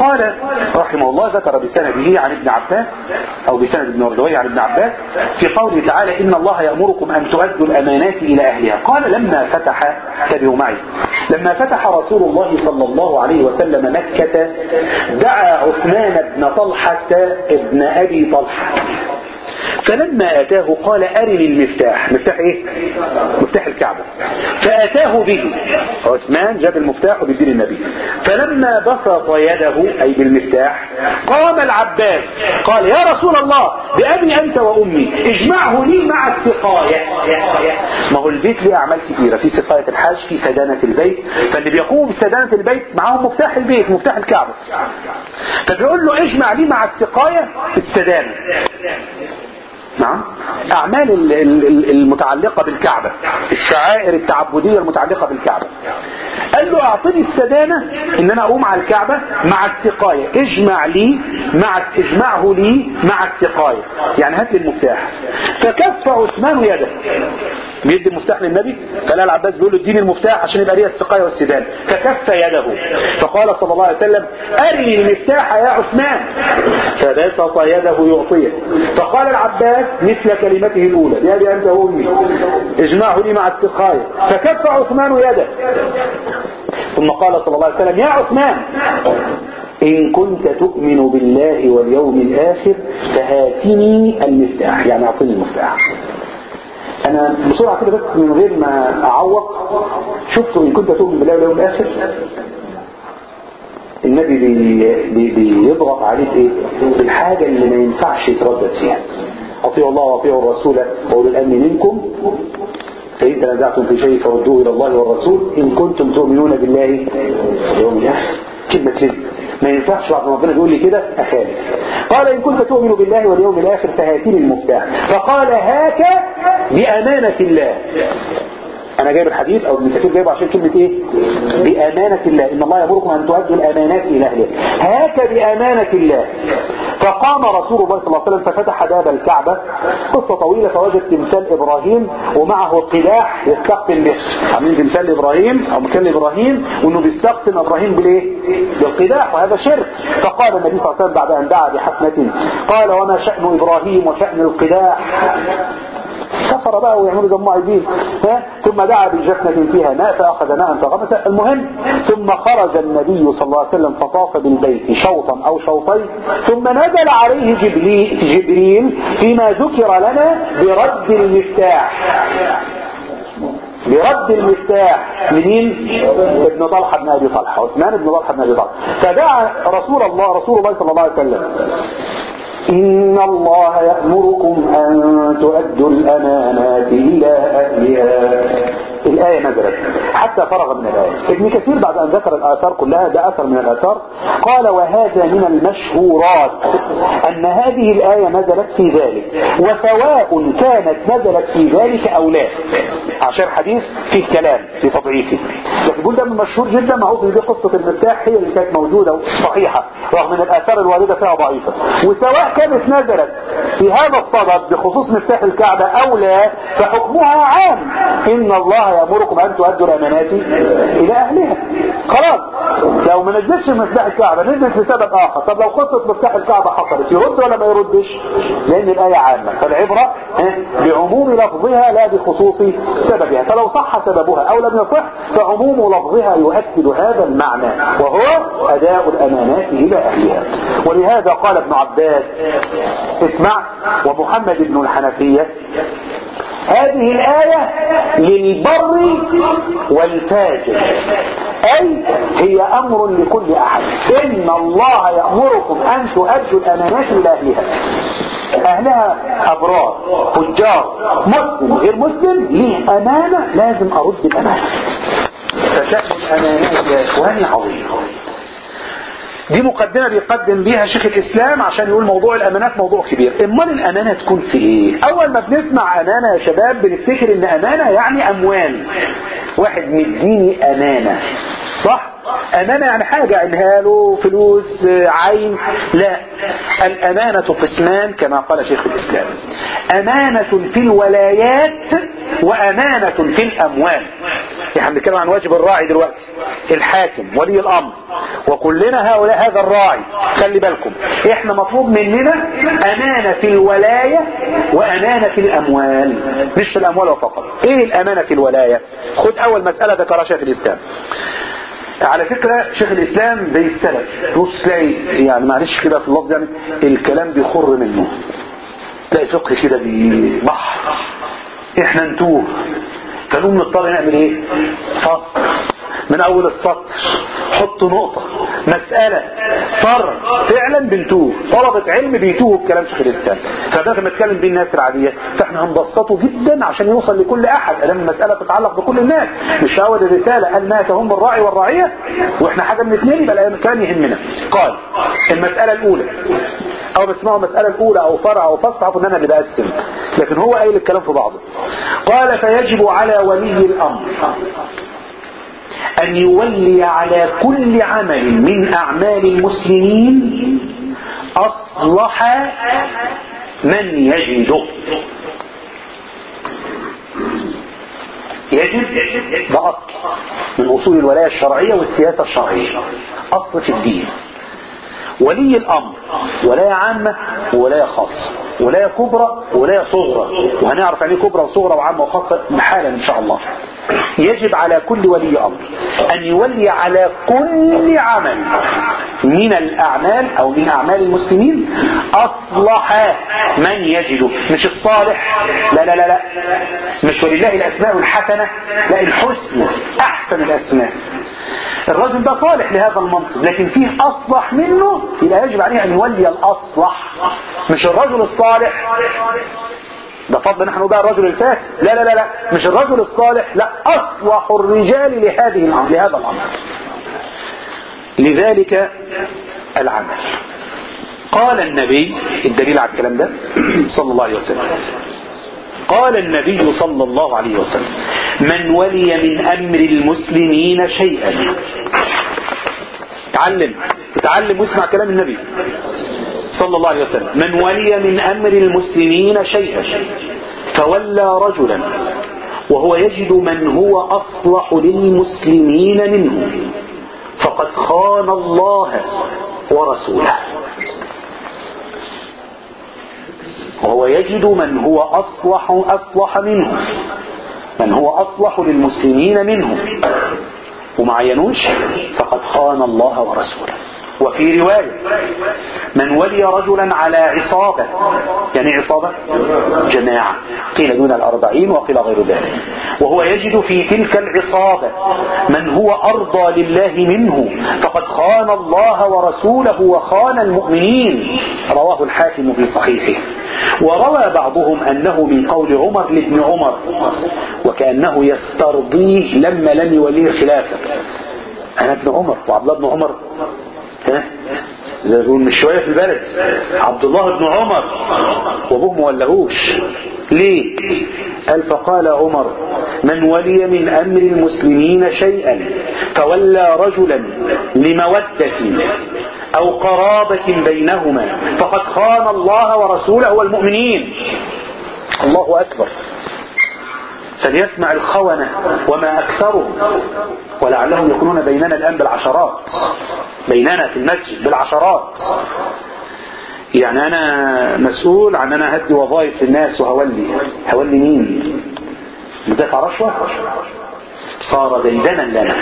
[SPEAKER 1] قال رحمه الله ذكر بسنده عن ابن عباس او بسند ابن مردوي عن ابن عباس في قوله تعالى ان الله يأمركم ان تؤدوا الامانات الى اهلها قال لما فتح تبعوا معي لما فتح رسول الله صلى الله عليه وسلم مكة دعا عثمان بن طلحة ابن ابي طلحة فلما اتاه قال ارني المفتاح مفتاح ايه مفتاح الكعبة فاتاه به عثمان جاب المفتاح وبيدين النبي فلما بسط يده اي بالمفتاح قام العباس قال يا رسول الله بأبي انت وامي اجمعه لي مع السقاية ما هو البيت ليه اعمال كثيرة في سقاية الحاج في سدانة البيت فاللي بيقوم بسدانة البيت معاهم مفتاح البيت مفتاح الكعبة فبيقول له اجمع لي مع السقاية السدانة نعم أعمال ال- ال- المتعلقة بالكعبة الشعائر التعبدية المتعلقة بالكعبة قال له أعطني السدانة إن أنا أقوم على الكعبة مع السقاية اجمع لي مع اجمعه لي مع السقاية يعني هات لي المفتاح فكف عثمان يده بيدي المفتاح للنبي فلا العباس بيقول له اديني المفتاح عشان يبقى لي السقاية والسدان فكف يده فقال صلى الله عليه وسلم أرني المفتاح يا عثمان فبسط يده يعطيه فقال العباس مثل كلمته الأولى بأبي أنت وأمي اجمعه لي مع السقاية فكف عثمان يده ثم قال صلى الله عليه وسلم يا عثمان إن كنت تؤمن بالله واليوم الآخر فهاتني المفتاح يعني أعطني المفتاح أنا بسرعة كده بس من غير ما أعوق شفتوا إن كنت تؤمن بالله واليوم الآخر النبي بي بي بيضغط عليك ايه بالحاجة اللي ما ينفعش يتردد فيها اطيعوا الله واطيعوا الرسول واولي الامر منكم فإن تنازعتم في شيء فردوه إلى الله والرسول إن كنتم تؤمنون بالله واليوم الآخر كلمة لزم ما ينفعش بعد ما ربنا بيقول لي كده أخالف قال إن كنت تؤمن بالله واليوم الآخر فهاتني المفتاح فقال هاك بأمانة الله انا جايب الحديث او ابن كثير جايبه عشان كلمه ايه بامانه الله ان الله يامركم ان تؤدوا الامانات الى اهلها هاك بامانه الله فقام رسول الله صلى الله عليه وسلم ففتح باب الكعبة قصة طويلة فوجد تمثال إبراهيم ومعه قلاح يستقبل به عاملين تمثال إبراهيم أو مكان إبراهيم وإنه بيستقسم إبراهيم بالإيه؟ بالقلاح وهذا شرك فقال النبي صلى الله عليه وسلم بعد أن دعا بحسنة قال وما شأن إبراهيم وشأن القلاح كفر بقى ويعملوا زي ما عايزين ها؟ ثم دعا بجفنة فيها ماء فأخذ ماء فغمس المهم ثم خرج النبي صلى الله عليه وسلم فطاف بالبيت شوطا أو شوطين ثم نزل عليه جبريل, جبريل فيما ذكر لنا برد المفتاح برد المفتاح منين ابن طلحة بن ابي طلحة عثمان بن طلحة بن ابي طلحة فدعا رسول الله رسول الله صلى الله عليه وسلم إن الله يأمركم أن تؤدوا الأمانات إلى أهلها الآية نزلت حتى فرغ من الآية ابن كثير بعد أن ذكر الآثار كلها ده أثر من الآثار قال وهذا من المشهورات أن هذه الآية نزلت في ذلك وسواء كانت نزلت في ذلك أو لا عشان حديث فيه كلام في تضعيفه لكن يقول ده من مشهور جدا معروف ان دي قصة المفتاح هي اللي كانت موجودة صحيحة رغم ان الآثار الواردة فيها ضعيفة وسواء كانت نزلت في هذا الصدد بخصوص مفتاح الكعبة أو لا فحكمها عام إن الله يأمركم أن تؤدوا الأمانات إلى أهلها خلاص لو ما نزلتش مفتاح الكعبة نزلت لسبب آخر طب لو قصة مفتاح الكعبة حصلت يرد ولا ما يردش لأن الآية عامة فالعبرة بعموم لفظها لا بخصوص سببها فلو صح سببها أو لم يصح فعموم لفظها يؤكد هذا المعنى وهو أداء الأمانات إلى أهلها ولهذا قال ابن عباس اسمع ومحمد بن الحنفية هذه الآية للبر والفاجر أي هي أمر لكل أحد إن الله يأمركم أن تؤدوا الأمانات إلى أهلها أهلها أبرار فجار مسلم غير مسلم ليه أمانة لازم أرد الأمانة فشأن الأمانات يا إخواني عظيم دي مقدمة بيقدم بيها شيخ الإسلام عشان يقول موضوع الأمانات موضوع كبير امال الأمانة تكون في إيه أول ما بنسمع أمانة يا شباب بنفتكر إن أمانة يعني أموال واحد مديني أمانة صح أمانة يعني حاجة عنها له فلوس عين لا الأمانة قسمان كما قال شيخ الإسلام أمانة في الولايات وأمانة في الأموال احنا بنتكلم عن واجب الراعي دلوقتي الحاكم ولي الامر وكلنا هؤلاء هذا الراعي خلي بالكم احنا مطلوب مننا امانة في الولاية وامانة في الاموال مش في الاموال فقط ايه الامانة في الولاية خد اول مسألة ذكرها شيخ الاسلام على فكرة شيخ الاسلام زي السلف بص تلاقي يعني معلش كده في اللفظ يعني الكلام بيخر منه تلاقي فقه كده بحر احنا نتوه فنقوم نضطر نعمل ايه فصل من اول السطر حط نقطة مسألة فرع فعلا بنتوه طلبة علم بيتوه بكلام شيخ الاسلام فده لما نتكلم بيه الناس العادية فاحنا هنبسطه جدا عشان يوصل لكل احد ادام المسألة تتعلق بكل الناس مش اول الرسالة قال ما تهم الراعي والرعية واحنا حاجة من اثنين يبقى الكلام يهمنا قال المسألة الاولى او بتسمعوا المسألة الاولى او فرع او فصل عفوا ان انا اللي بقسم لكن هو قايل الكلام في بعضه قال فيجب على ولي الامر أن يولي على كل عمل من أعمال المسلمين أصلح من يجده يجب ده أصل من أصول الولاية الشرعية والسياسة الشرعية أصل في الدين ولي الأمر ولاية عامة وولاية خاصة ولاية كبرى وولاية صغرى وهنعرف يعني كبرى وصغرى وعامة وخاصة حالا إن شاء الله يجب على كل ولي أمر أن يولي على كل عمل من الأعمال أو من أعمال المسلمين أصلح من يجده مش الصالح لا لا لا لا مش ولله الأسماء الحسنة لا الحسن أحسن الأسماء الرجل ده صالح لهذا المنصب لكن فيه أصلح منه يبقى يجب عليه أن يولي الأصلح مش الرجل الصالح ده فضل نحن بقى الرجل الفاسد لا لا لا لا مش الرجل الصالح لا أصلح الرجال لهذه الأمر لهذا الأمر لذلك العمل قال النبي الدليل على الكلام ده صلى الله عليه وسلم قال النبي صلى الله عليه وسلم من ولي من أمر المسلمين شيئا تعلم تعلم واسمع كلام النبي صلى الله عليه وسلم من ولي من أمر المسلمين شيئا فولى رجلا وهو يجد من هو أصلح للمسلمين منه فقد خان الله ورسوله وهو يجد من هو أصلح أصلح منه من هو أصلح للمسلمين منه وما عينوش فقد خان الله ورسوله وفي رواية من ولي رجلا على عصابة يعني عصابة جماعة قيل دون الأربعين وقيل غير ذلك وهو يجد في تلك العصابة من هو أرضى لله منه فقد خان الله ورسوله وخان المؤمنين رواه الحاكم في صحيحه وروى بعضهم أنه من قول عمر لابن عمر وكأنه يسترضيه لما لم يوليه الخلافة أنا ابن عمر وعبد الله بن عمر ها يقول مش شوية في البلد عبد الله بن عمر وابوه ما ولهوش ليه قال فقال عمر من ولي من امر المسلمين شيئا فولى رجلا لمودة او قرابة بينهما فقد خان الله ورسوله والمؤمنين الله اكبر فليسمع الخونة وما أكثرهم ولعلهم يكونون بيننا الآن بالعشرات بيننا في المسجد بالعشرات يعني أنا مسؤول عن أنا هدي وظائف للناس وهولي هولي مين مدافع رشوة صار ديدنا لنا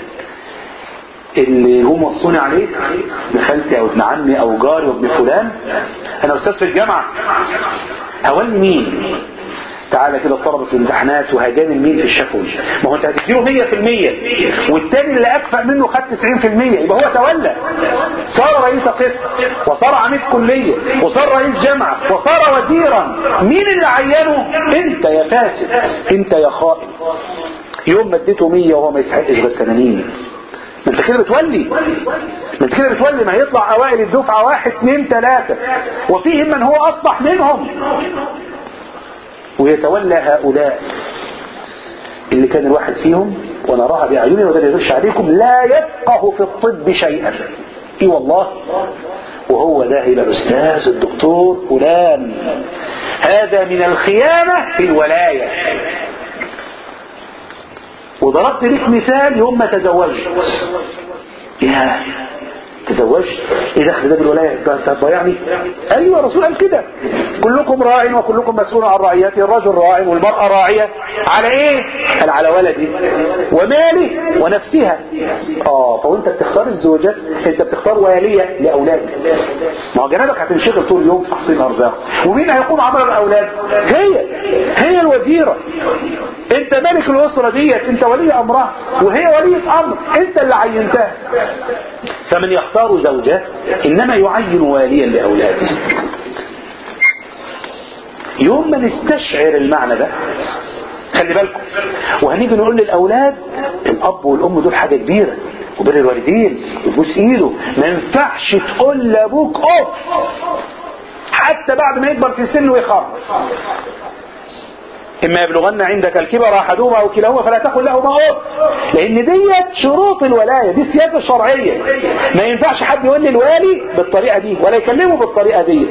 [SPEAKER 1] اللي هم وصوني عليك ابن خالتي او ابن عمي او جاري وابن فلان انا استاذ في الجامعة هولي مين تعالى كده طلبة الامتحانات وهجان مين في الشفوي ما هو انت هتديله 100% والتاني اللي اكفأ منه خد 90% يبقى هو تولى صار رئيس قسم وصار عميد كلية وصار رئيس جامعة وصار وزيرا مين اللي عينه انت يا فاسد انت يا خائن يوم ما اديته 100 وهو ما يستحقش غير 80 ما انت كده بتولي ما انت كده بتولي ما هيطلع اوائل الدفعة واحد اثنين ثلاثة وفيهم من هو اصبح منهم ويتولى هؤلاء اللي كان الواحد فيهم ونراها بأعيننا وده يغش عليكم لا يفقه في الطب شيئا اي والله وهو ده إلى الأستاذ الدكتور فلان هذا من الخيانة في الولاية وضربت لك مثال يوم ما تزوجت يا تزوجت ايه دخل ده بالولايه انت هتضيعني ايوه الرسول قال كده كلكم راع وكلكم مسؤول عن رعيته الرجل راع والمراه راعيه على ايه قال على ولدي وماله ونفسها اه فوانت بتختار الزوجه انت بتختار واليه لاولادك ما هو جنابك هتنشغل طول اليوم في تحصيل ارزاق ومين هيقوم عمل الاولاد هي هي الوزيره انت ملك الاسره ديت انت ولي امرها وهي ولية امر انت اللي عينتها فمن يختار زوجة انما يعين واليا لاولاده يوم ما نستشعر المعنى ده خلي بالكم وهنيجي نقول للاولاد الاب والام دول حاجه كبيره وبر الوالدين وتبوس ايده ما ينفعش تقول لابوك اوف حتى بعد ما يكبر في السن ويخاف إما يبلغن عندك الكبر أحدهما أو كلاهما فلا تقل لهما أوف لأن ديت شروط الولاية دي السياسة الشرعية ما ينفعش حد يقول للوالي بالطريقة دي ولا يكلمه بالطريقة دي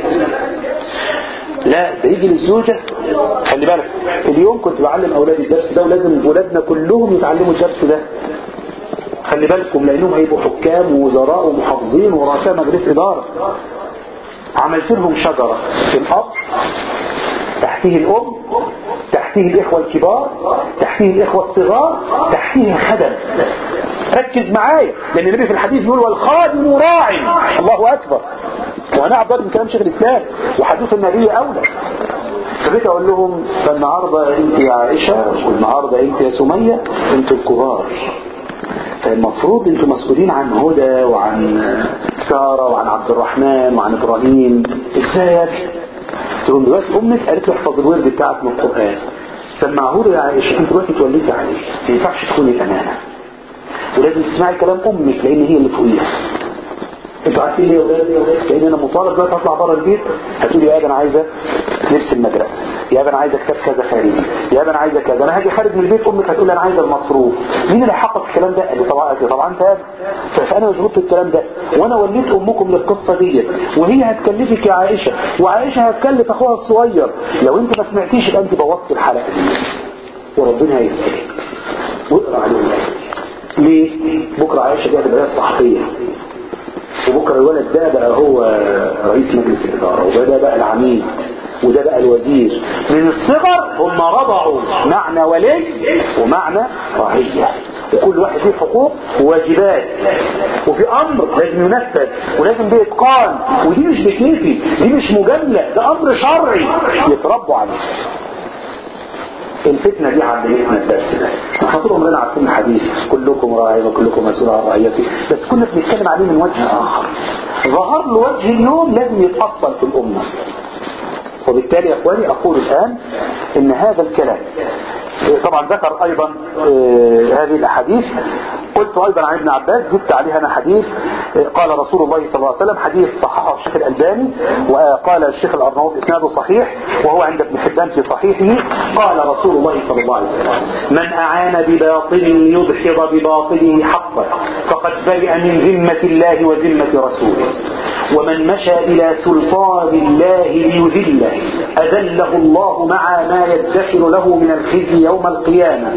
[SPEAKER 1] لا ده يجي للزوجة خلي بالك اليوم كنت بعلم أولادي الدرس ده ولازم ولادنا كلهم يتعلموا الدرس ده خلي بالكم لأنهم هيبقوا حكام ووزراء ومحافظين ورؤساء مجلس إدارة عملت لهم شجرة في الأب تحتيه الأم تحتيه الإخوة الكبار تحتيه الإخوة الصغار تحتيه الخدم ركز معايا لأن النبي في الحديث يقول والخادم راع الله أكبر وأنا عبد من كلام شيخ الإسلام وحديث النبي أولى فبيت أقول لهم فالنهاردة أنت يا عائشة والنهاردة أنت يا سمية أنتوا الكبار فالمفروض انتوا مسؤولين عن هدى وعن سارة وعن عبد الرحمن وعن ابراهيم ازاي تقول دلوقتي امك قالت له احفظ الورد بتاعك من القران سمعه له يا عائشه انت دلوقتي توليتي عليه ما ينفعش تخوني الامانه ولازم تسمعي كلام امك لان هي اللي فوقيها انتوا عارفين ليه يا ولاد لان انا مطالب دلوقتي اطلع بره البيت هتقولي يا ابا انا عايزه لبس المدرسه يا ابا انا عايزه كتاب كذا خارجي يا ابا انا عايزه كذا انا هاجي خارج من البيت امك هتقول لي انا عايزه المصروف مين اللي حقق الكلام ده قال لي طبعا قالت لي طبعا انت يا ابا فانا مشغول في الكلام ده وانا وليت امكم للقصه ديت وهي هتكلفك يا عائشه وعائشه هتكلف اخوها الصغير لو انت ما سمعتيش يبقى انت بوظت الحلقه دي وربنا هيسالك واقرا عليهم ليه بكره عائشه دي هتبقى صحفيه وبكره الولد ده بقى هو رئيس مجلس الإدارة وده ده بقى العميد وده بقى الوزير من الصغر هم رضعوا معنى ولي ومعنى رعية وكل واحد له حقوق وواجبات وفي امر لازم ينفذ ولازم باتقان ودي مش بكيفي دي مش مجامله ده امر شرعي يتربوا عليه الفتنة دي علمتنا الدرس ده احنا طول عمرنا عارفين الحديث كلكم راعي وكلكم مسؤول عن رعيته بس كنا بنتكلم عليه من وجه اخر ظهر له وجه اليوم لازم يتأصل في الأمة وبالتالي يا اخواني اقول الان ان هذا الكلام طبعا ذكر ايضا هذه الاحاديث قلت ايضا عن ابن عباس زدت عليها انا حديث قال رسول الله صلى الله عليه وسلم حديث صححه الشيخ الالباني وقال الشيخ الارناؤوط اسناده صحيح وهو عند ابن حبان في صحيحه قال رسول الله صلى الله عليه وسلم من اعان بباطل يدحض بباطله حقا فقد برئ من ذمه الله وذمه رسوله ومن مشى إلى سلطان الله ليذله أذله الله مع ما يدخر له من الخزي يوم القيامة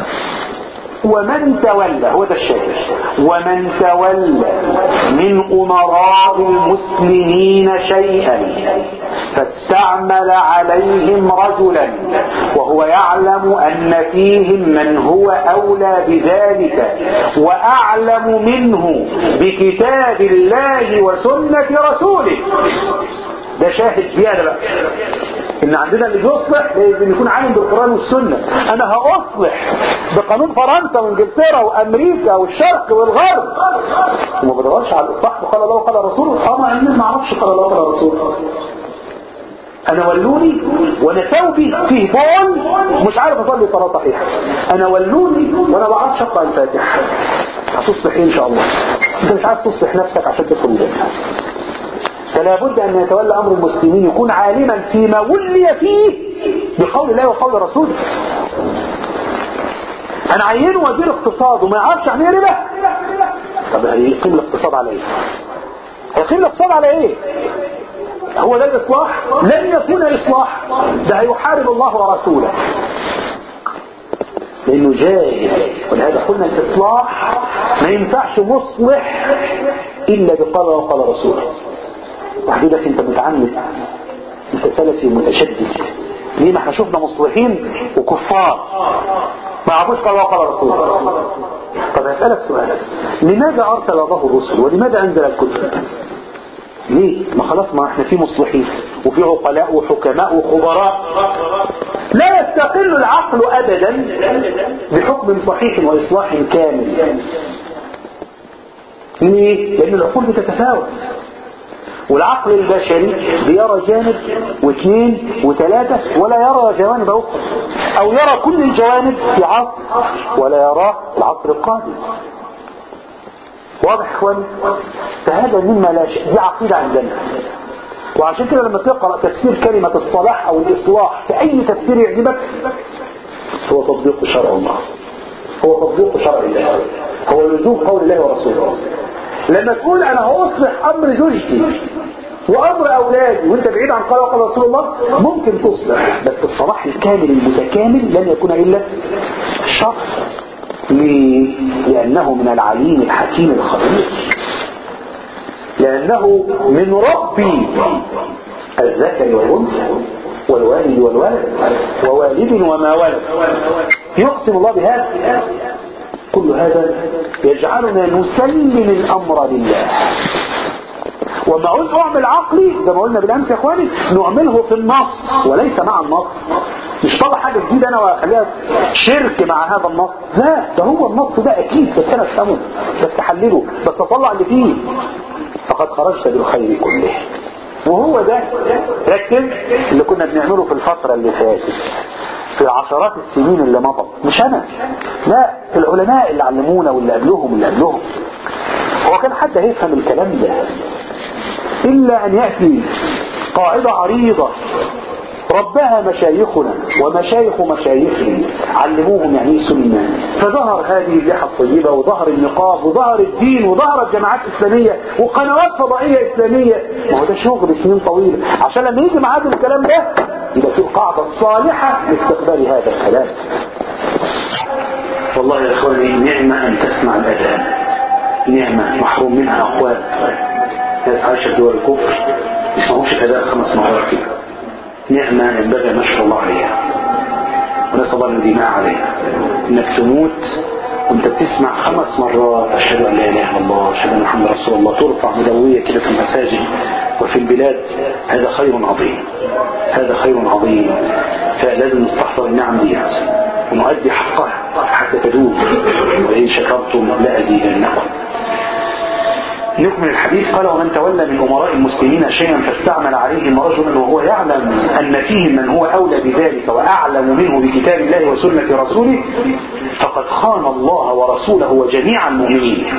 [SPEAKER 1] ومن تولى هو ده الشاهد ومن تولى من أمراء المسلمين شيئا فاستعمل عليهم رجلا وهو يعلم أن فيهم من هو أولى بذلك وأعلم منه بكتاب الله وسنة رسوله ده شاهد زيادة بقى ان عندنا اللي بيصلح لازم يكون عالم بالقرآن والسنة انا هاصلح بقانون فرنسا وانجلترا وامريكا والشرق والغرب وما بدورش على الاصلاح وقال الله وقال رسوله اه ما ما اعرفش قال الله وقال رسوله انا ولوني وانا ثوبي فيه بول مش عارف اصلي صلاه صحيحه انا ولوني وانا ما بعرفش اقرا الفاتحه هتصلح ايه ان شاء الله انت مش عارف تصلح نفسك عشان تدخل الجنه فلا بد ان يتولى امر المسلمين يكون عالما فيما ولي فيه بقول الله وقول رسوله انا عينه وزير اقتصاد وما يعرفش عن ايه ربا طب هيقيم الاقتصاد على ايه هيقيم الاقتصاد على ايه هو ده الاصلاح لن يكون اصلاح ده هيحارب الله ورسوله لانه جاهل ولهذا قلنا الاصلاح ما ينفعش مصلح الا بقال وقال رسوله واحد لك انت متعمد انت سلفي متشدد ليه ما احنا شفنا مصلحين وكفار ما يعرفوش قال وقال رسوله طب هسألك سؤال لماذا أرسل الله الرسل ولماذا أنزل الكتب ليه ما خلاص ما احنا في مصلحين وفي عقلاء وحكماء وخبراء لا يستقل العقل أبدا بحكم صحيح وإصلاح كامل ليه؟ لأن العقول بتتفاوت والعقل البشري بيرى جانب واثنين وثلاثة ولا يرى جوانب أخرى أو يرى كل الجوانب في عصر ولا يراه العصر القادم واضح اخواني فهذا مما لا شيء دي عقيدة عندنا وعشان كده لما تقرأ تفسير كلمة الصلاح أو الإصلاح في أي تفسير يعجبك هو تطبيق شرع الله هو تطبيق شرع الله هو لزوم قول الله ورسوله لما تقول انا هصلح امر زوجتي وامر اولادي وانت بعيد عن قال وقال رسول الله ممكن تصلح بس الصلاح الكامل المتكامل لن يكون الا شر ليه؟ لانه من العليم الحكيم الخبير لانه من ربي الذكر والانثى والوالد والولد ووالد وما ولد يقسم الله بهذا كل هذا يجعلنا نسلم الأمر لله وما عاوز اعمل عقلي زي ما قلنا بالامس يا اخواني نعمله في النص وليس مع النص مش طالع حاجه جديده انا واخليها شرك مع هذا النص لا ده هو النص ده اكيد بس انا افهمه بس احلله بس اطلع اللي فيه فقد خرجت بالخير كله وهو ده ركز اللي كنا بنعمله في الفتره اللي فاتت في عشرات السنين اللي مضت مش انا لا العلماء اللي علمونا واللي قبلهم واللي قبلهم هو كان حد هيفهم الكلام ده الا ان يأتي قاعدة عريضة ربها مشايخنا ومشايخ مشايخهم علموهم يعني ايه سنة فظهر هذه اللحى الطيبة وظهر النقاب وظهر الدين وظهرت جماعات إسلامية وقنوات فضائية إسلامية ما هو ده شغل سنين طويلة عشان لما يجي معاد الكلام ده يبقى في القاعدة الصالحة لاستقبال هذا الكلام والله يا اخواني نعمة ان تسمع الاذان نعمة محروم منها اقوال ناس عايشة في دول الكفر يسمعوش الاذان خمس مرات كده نعمة ينبغي ما شاء الله عليها ونسأل الله الدماء عليها انك تموت وانت بتسمع خمس مرات اشهد ان لا اله الا الله اشهد ان محمد رسول الله ترفع مدوية كده في المساجد وفي البلاد هذا خير عظيم هذا خير عظيم فلازم نستحضر النعم دي ونؤدي حقها حتى تدوم وإن شكرتم لأزيدنكم نكمل الحديث قال ومن تولى من أمراء المسلمين شيئا فاستعمل عليهم رجلا وهو يعلم أن فيهم من هو أولى بذلك وأعلم منه بكتاب الله وسنة رسوله فقد خان الله ورسوله وجميع المؤمنين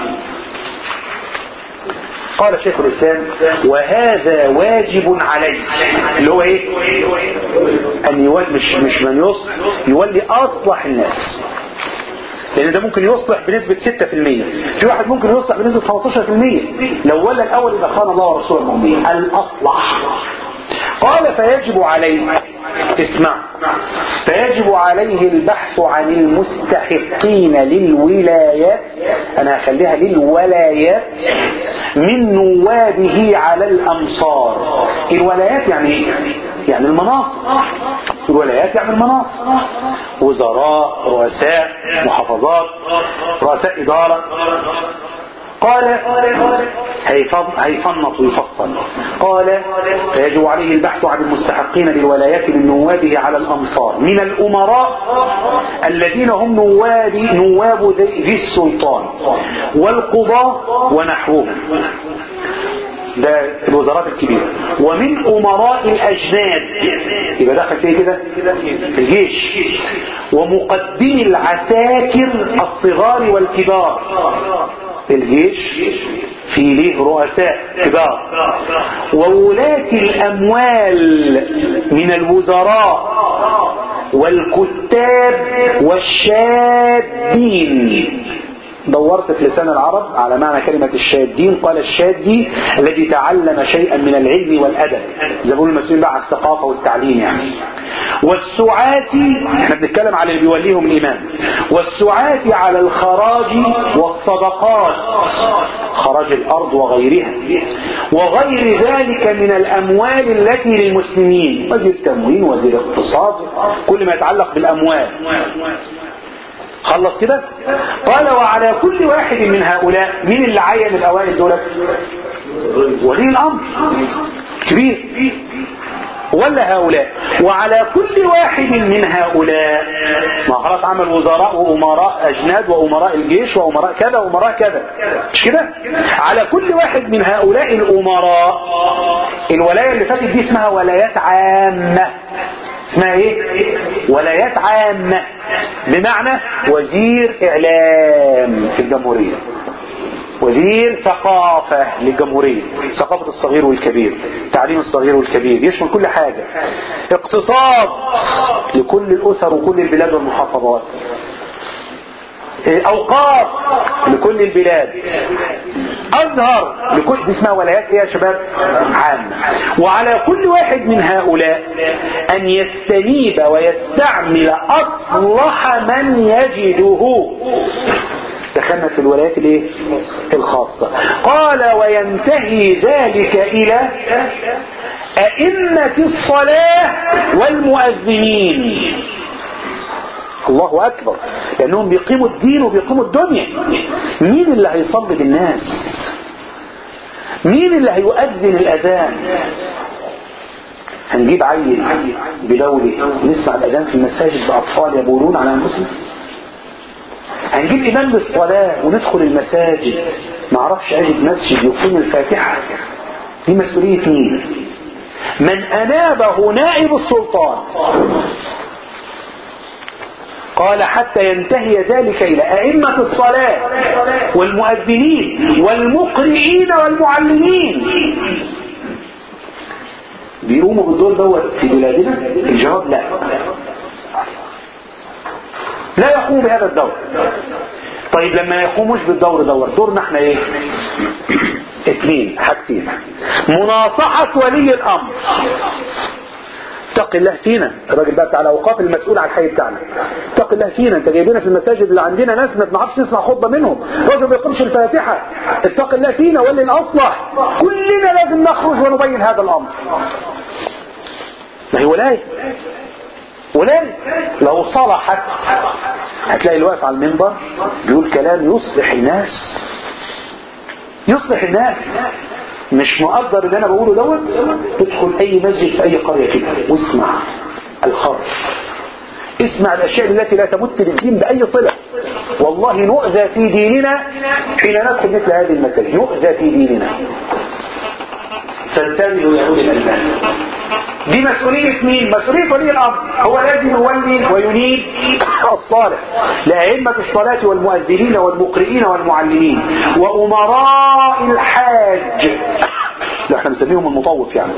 [SPEAKER 1] قال شيخ الإسلام وهذا واجب عليه اللي هو ايه ان يولي مش, مش من يصلح يولي اصلح الناس لان ده ممكن يصلح بنسبة 6% في واحد ممكن يصلح بنسبة 15% لو ولى الاول يبقى خان الله ورسوله المؤمنين الاصلح قال فيجب عليه اسمع فيجب عليه البحث عن المستحقين للولايات انا هخليها للولايات من نوابه على الامصار الولايات يعني ايه يعني المناصب الولايات يعني المناصب وزراء رؤساء محافظات رؤساء اداره قال هيفنط ويفصل قال فيجب عليه البحث عن المستحقين للولايات من نوابه على الأمصار من الأمراء الذين هم نواب نواب ذي السلطان والقضاة ونحوهم ده الوزارات الكبيرة ومن أمراء الأجناد يبقى دخل فيه كده في الجيش ومقدمي العساكر الصغار والكبار الجيش في ليه رؤساء كبار وولاة الأموال من الوزراء والكتاب والشابين دورت في لسان العرب على معنى كلمة الشادين قال الشادي الذي تعلم شيئا من العلم والأدب زي ما المسؤولين بقى على الثقافة والتعليم يعني والسعاتي احنا بنتكلم على اللي بيوليهم الإمام والسعاتي على الخراج والصدقات خراج الأرض وغيرها وغير ذلك من الأموال التي للمسلمين وزير تموين وزير اقتصاد كل ما يتعلق بالأموال خلص كده قال وعلى كل واحد من هؤلاء مين اللي عين الاوائل دولت ولي الامر كبير ولا هؤلاء وعلى كل واحد من هؤلاء ما خلاص عمل وزراء وامراء اجناد وامراء الجيش وامراء كذا وامراء كذا مش كده على كل واحد من هؤلاء الامراء الولايه اللي فاتت دي اسمها ولايات عامه اسمها ايه ولايات عامة بمعنى وزير اعلام في الجمهورية وزير ثقافة للجمهورية ثقافة الصغير والكبير تعليم الصغير والكبير يشمل كل حاجة اقتصاد لكل الأسر وكل البلاد والمحافظات اوقاف لكل البلاد ازهر لكل دي اسمها ولايات ايه يا شباب عامة وعلى كل واحد من هؤلاء ان يستنيب ويستعمل اصلح من يجده دخلنا في الولايات الايه الخاصة قال وينتهي ذلك الى ائمة الصلاة والمؤذنين الله أكبر لأنهم بيقيموا الدين وبيقيموا الدنيا مين اللي هيصلي بالناس مين اللي هيؤذن الأذان هنجيب عيل بدولي نسمع الأذان في المساجد بأطفال يبولون على أنفسهم هنجيب إمام للصلاة وندخل المساجد ما اعرفش أجد مسجد يقيم الفاتحة دي مسؤولية مين من أنابه نائب السلطان قال حتى ينتهي ذلك إلى أئمة الصلاة والمؤذنين والمقرئين والمعلمين بيقوموا بالدور دوت في بلادنا الجواب لا لا يقوم بهذا الدور طيب لما يقوموش بالدور دوت دورنا احنا ايه اثنين حاجتين مناصحة ولي الامر اتق الله فينا الراجل بقى بتاع الاوقاف المسؤول عن الحي بتاعنا اتق الله فينا انت جايبنا في المساجد اللي عندنا ناس ما بنعرفش نسمع خطبه منهم راجل ما بيقرش الفاتحه اتق الله فينا ولي الاصلح كلنا لازم نخرج ونبين هذا الامر ما هي ولايه ولايه لو صلحت هتلاقي الواقف على المنبر بيقول كلام يصلح الناس يصلح الناس مش مقدر اللي انا بقوله دوت ادخل اي مسجد في اي قرية كده واسمع الخرج اسمع الاشياء التي لا تمت للدين باي صلة والله نؤذى في ديننا حين ندخل مثل هذه المساجد نؤذى في ديننا فانتبهوا يا اولي الالباب دي مسؤولية مين؟ مسؤولية ولي الأمر هو الذي يولي وينيب الصالح لأئمة الصلاة والمؤذنين والمقرئين والمعلمين وأمراء الحاج لا احنا بنسميهم المطوف يعني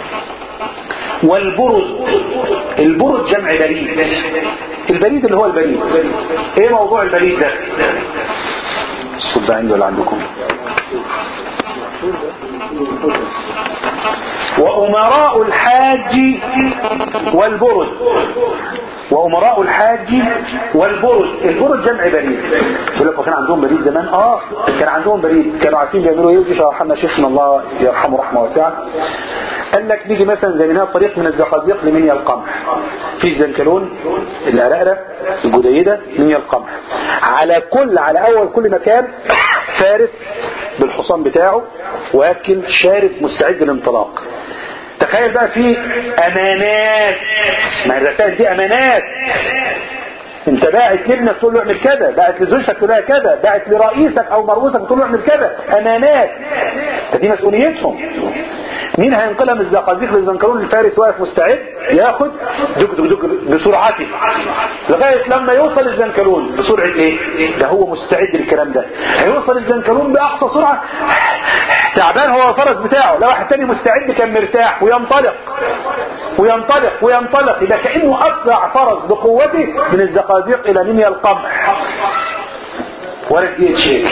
[SPEAKER 1] والبرد البرد جمع بريد البريد اللي هو البريد ايه موضوع البريد ده الصوت ده عندي ولا عندكم وأمراء الحاج والبرد وأمراء الحاج والبرد البرد جمع بريد يقول لك كان عندهم بريد زمان اه كان عندهم بريد كانوا عارفين بيعملوا ايه ودي شرحنا شيخنا الله يرحمه رحمه واسعه قال لك نيجي مثلا زي من هذا الطريق من الزقازيق لمنيا القمح في الزنكلون الأرقرة الجديدة منيا القمح على كل على أول كل مكان فارس بالحصان بتاعه واكل شارب مستعد للانطلاق تخيل بقى في امانات ما الرسائل دي امانات انت باعت لابنك تقول له اعمل كذا باعت لزوجتك تقول لها كذا باعت لرئيسك او مرؤوسك تقول له اعمل كذا امانات فدي مسؤوليتهم مين هينقلها من الزقازيق للزنكرون الفارس واقف مستعد ياخد دق دق دق بسرعته لغايه لما يوصل الزنكرون بسرعه ايه ده هو مستعد للكلام ده هيوصل الزنكرون باقصى سرعه تعبان هو الفرس بتاعه لو واحد تاني مستعد كان مرتاح وينطلق وينطلق وينطلق يبقى كانه اسرع فرس بقوته من الزقازيق الى نميا القمح ولا دقيقة شيء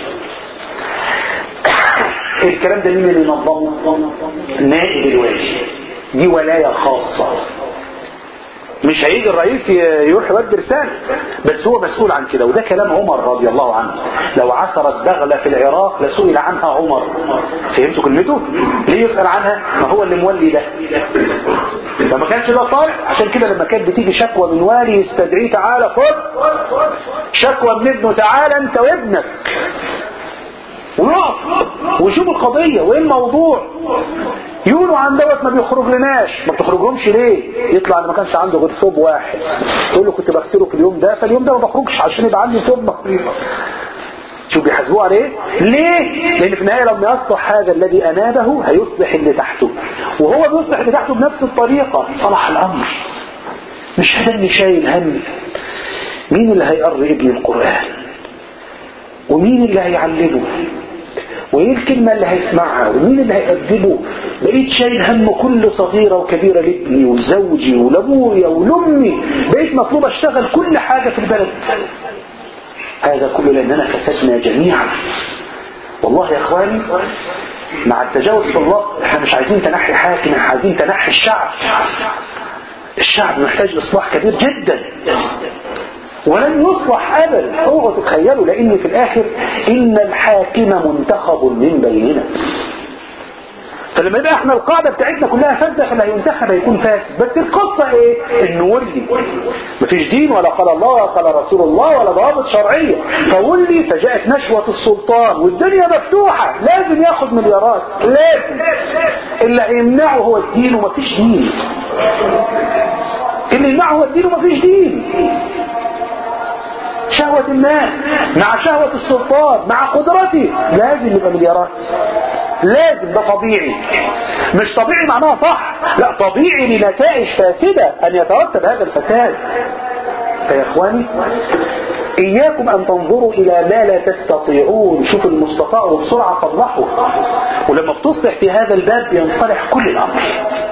[SPEAKER 1] الكلام ده مين اللي ينظمه نائب الوالي دي ولاية خاصة مش هيجي الرئيس يروح يودي رسالة بس هو مسؤول عن كده وده كلام عمر رضي الله عنه لو عثرت دغلة في العراق لسئل عنها عمر فهمتوا كلمته ليه يسأل عنها ما هو اللي مولي ده فما كانش ده صالح عشان كده لما كانت بتيجي شكوى من والي يستدعيه تعالى خد شكوى من ابنه تعالى انت وابنك ونقف ونشوف القضية وايه الموضوع يقولوا عن دوت ما بيخرج لناش ما بتخرجهمش ليه يطلع ان ما كانش عنده غير ثوب واحد تقول له كنت بغسله في اليوم ده فاليوم ده ما بخرجش عشان يبقى عندي ثوب نظيفه شوف بيحاسبوه عليه ليه لان في النهايه لما يصلح هذا الذي انابه هيصلح اللي تحته وهو بيصلح اللي تحته بنفس الطريقه صلح الامر مش هذا اللي شايل هم مين اللي هيقري ابني القران ومين اللي هيعلمه وايه الكلمة اللي هيسمعها ومين اللي هيأدبه بقيت شايل هم كل صغيرة وكبيرة لابني ولزوجي ولابويا ولامي بقيت مطلوب اشتغل كل حاجة في البلد هذا كله لاننا فسدنا جميعا والله يا اخواني مع التجاوز في الله احنا مش عايزين تنحي حاكم احنا عايزين تنحي الشعب الشعب محتاج اصلاح كبير جدا ولن يصلح ابدا اوعوا تتخيلوا لان في الاخر ان الحاكم منتخب من بيننا فلما يبقى احنا القاعدة بتاعتنا كلها فاسدة فاللي هينتخب هيكون فاسد بس القصة ايه ان ولي مفيش دين ولا قال الله ولا قال رسول الله ولا ضوابط شرعية فولي فجاءت نشوة السلطان والدنيا مفتوحة لازم ياخد مليارات لازم اللي هيمنعه هو الدين ومفيش دين اللي يمنعه هو الدين ومفيش دين شهوة الناس مع شهوة السلطان مع قدرته لازم يبقى مليارات لازم ده طبيعي مش طبيعي معناها صح لا طبيعي لنتائج فاسدة ان يترتب هذا الفساد فيا اخواني اياكم ان تنظروا الى ما لا تستطيعون شوفوا المستطاع وبسرعة صلحوا ولما بتصلح في هذا الباب ينصلح كل الامر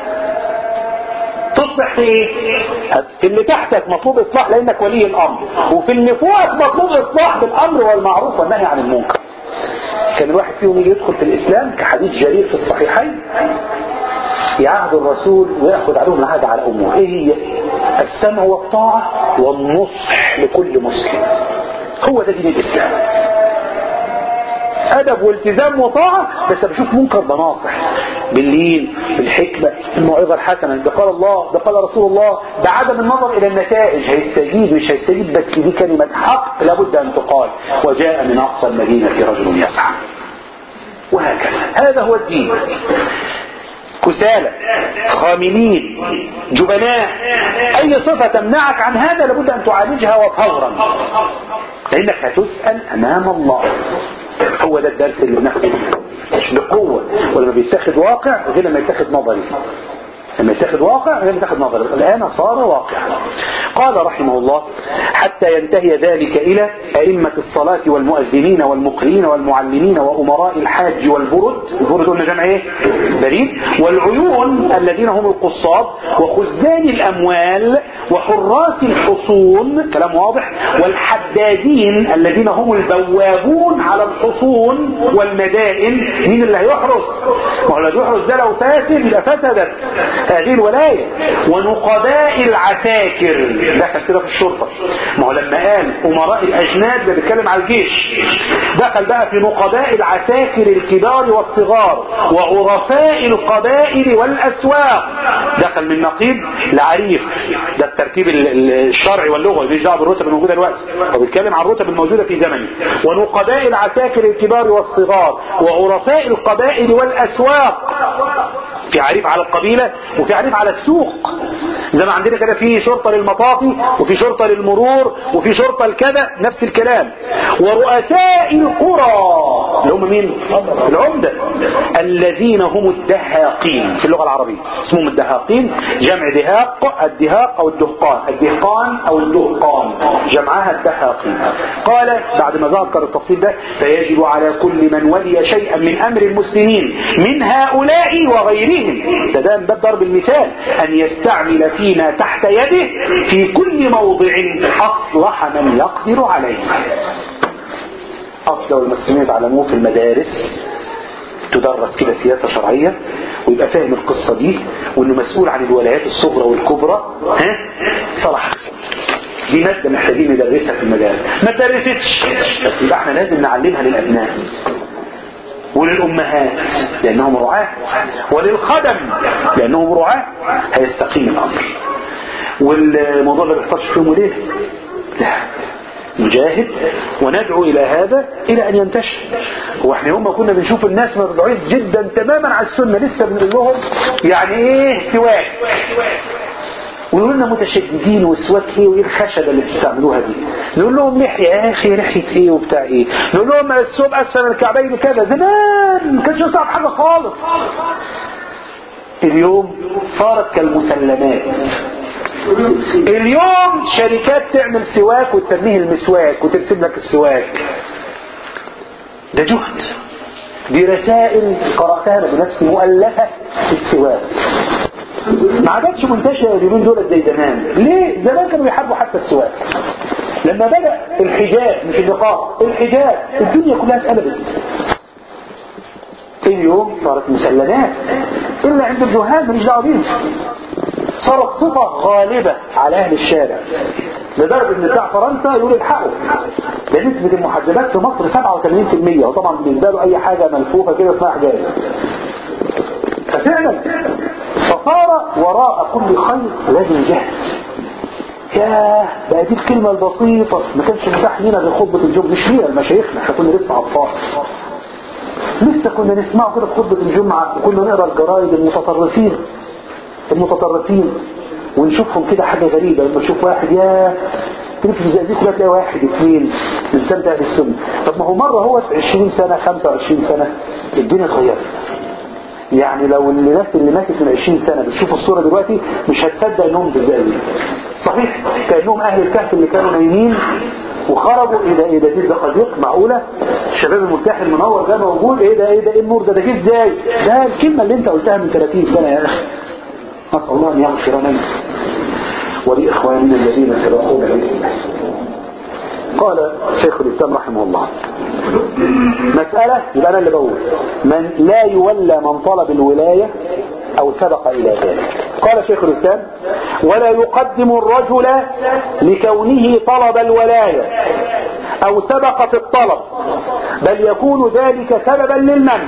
[SPEAKER 1] تصبح في ايه في اللي تحتك مطلوب اصلاح لانك ولي الامر وفي اللي فوقك مطلوب اصلاح بالامر والمعروف والنهي عن المنكر كان الواحد فيهم يجي يدخل في الاسلام كحديث جرير في الصحيحين يعهد الرسول ويأخذ عليهم العهد على امور ايه هي السمع والطاعة والنصح لكل مسلم هو ده دين الاسلام ادب والتزام وطاعة بس بشوف منكر بناصح باللين بالحكمة الموعظة الحسنة ده قال الله ده قال رسول الله ده عدم النظر الى النتائج هيستجيب مش هيستجيب بس دي كلمة حق لابد ان تقال وجاء من اقصى المدينة رجل يسعى وهكذا هذا هو الدين كسالى خاملين جبناء اي صفة تمنعك عن هذا لابد ان تعالجها وفورا لانك هتسأل امام الله هو ده الدرس اللي بناخده مش بقوة ولما بيتاخد واقع غير لما يتاخد نظري لما يتاخد واقع غير لما يتاخد نظري الآن صار واقعا قال رحمه الله حتى ينتهي ذلك إلى أئمة الصلاة والمؤذنين والمقرئين والمعلمين وأمراء الحاج والبرد البرد قلنا جمع ايه بريد والعيون الذين هم القصاد وخزان الأموال وحراس الحصون كلام واضح والحدادين الذين هم البوابون على الحصون والمدائن مين اللي هيحرس ما هو اللي هيحرس ده لو فاسد يبقى فسدت هذه الولاية ونقباء العساكر دخل كده في الشرطة ما هو لما قال أمراء الأجناد ده بيتكلم على الجيش دخل بقى في نقباء العساكر الكبار والصغار وعرفاء القبائل والأسواق دخل من نقيب لعريف ده الترتيب الشرعي واللغوي مش دعوه بالرتب الموجوده دلوقتي هو بيتكلم عن الرتب الموجوده في زمنه ونقباء العساكر الكبار والصغار وعرفاء القبائل والاسواق في عريف على القبيله وفي عريف على السوق زي ما عندنا كده في شرطه للمطافي وفي شرطه للمرور وفي شرطه لكذا نفس الكلام ورؤساء القرى اللي هم مين العمده الذين هم الدهاقين في اللغه العربيه اسمهم الدهاقين جمع دهاق الدهاق او الدهقان الدهقان او الدهقان جمعها الدهاقين قال بعد ما ذكر التفصيل ده فيجب على كل من ولي شيئا من امر المسلمين من هؤلاء وغيرهم ده ده من باب ضرب المثال ان يستعمل فيما تحت يده في كل موضع اصلح من يقدر عليه اصل لو المسلمين يتعلموه في المدارس تدرس كده سياسة شرعية ويبقى فاهم القصة دي وانه مسؤول عن الولايات الصغرى والكبرى ها صلاح دي مادة محتاجين ندرسها في المدارس ما تدرستش بس يبقى احنا لازم نعلمها للابناء وللأمهات لأنهم رعاة وللخدم لأنهم رعاة هيستقيم الأمر والموضوع ده بيحصلش في يوم وليلة لا نجاهد وندعو إلى هذا إلى أن ينتشر واحنا يوم ما كنا بنشوف الناس مرضعين جدا تماما على السنة لسه بنقول لهم يعني ايه سواك ويقولوا لنا متشددين والسواك ايه وايه الخشبة اللي بتستعملوها دي نقول لهم لحية يا اخي لحية ايه وبتاع ايه نقول لهم الثوب اسفل الكعبين كذا زمان ما كانش يصعب حاجة خالص اليوم صارت كالمسلمات اليوم شركات تعمل سواك وتسميه المسواك وترسم لك السواك ده جهد دي رسائل قرأتها انا بنفسي مؤلفة في السواك ما عادتش منتشرة اليومين دول زي زمان ليه؟ زمان كانوا بيحبوا حتى السواك لما بدأ الحجاب مش النقاب الحجاب الدنيا كلها اتقلبت اليوم صارت مسلمات إلا عند الجهال ماليش دعوه بيهم صارت صفة غالبة على أهل الشارع لدرجة ان بتاع فرنسا يقول الحقوا ده نسبة المحجبات في مصر 87% وطبعا بالنسبة له أي حاجة ملفوفة كده اسمها حجاب ففعلا فصار وراء كل خير لازم جهد ياه بقى دي الكلمة البسيطة ما كانش متاح لنا غير خطبة الجمعة مش لينا لمشايخنا احنا كنا لسه أطفال لسه كنا نسمعه كده في خطبة الجمعة وكنا نقرا الجرايد المتطرفين المتطرفين ونشوفهم كده حاجة غريبة لما نشوف واحد يا تلف في الزقازيق كلها تلاقي واحد اثنين مستمتع بالسنة طب ما هو مرة هو 20 سنة 25 سنة الدنيا اتغيرت يعني لو الناس اللي ماتت من 20 سنة بتشوف الصورة دلوقتي مش هتصدق انهم في الزقازيق صحيح كأنهم اهل الكهف اللي كانوا نايمين وخرجوا ايه ده ايه ده دي الزقازيق معقولة الشباب المرتاح المنور ده موجود ايه ده ايه ده ايه النور ده ده جه ازاي ده الكلمة اللي انت قلتها من 30 سنة يا اخي نسأل الله ان يغفر لنا ولإخواننا الذين سبقونا بالإيمان قال شيخ الإسلام رحمه الله مسألة يبقى أنا اللي بقول من لا يولى من طلب الولاية أو سبق إلى ذلك قال شيخ الإسلام ولا يقدم الرجل لكونه طلب الولاية أو سبق في الطلب بل يكون ذلك سببا للمنع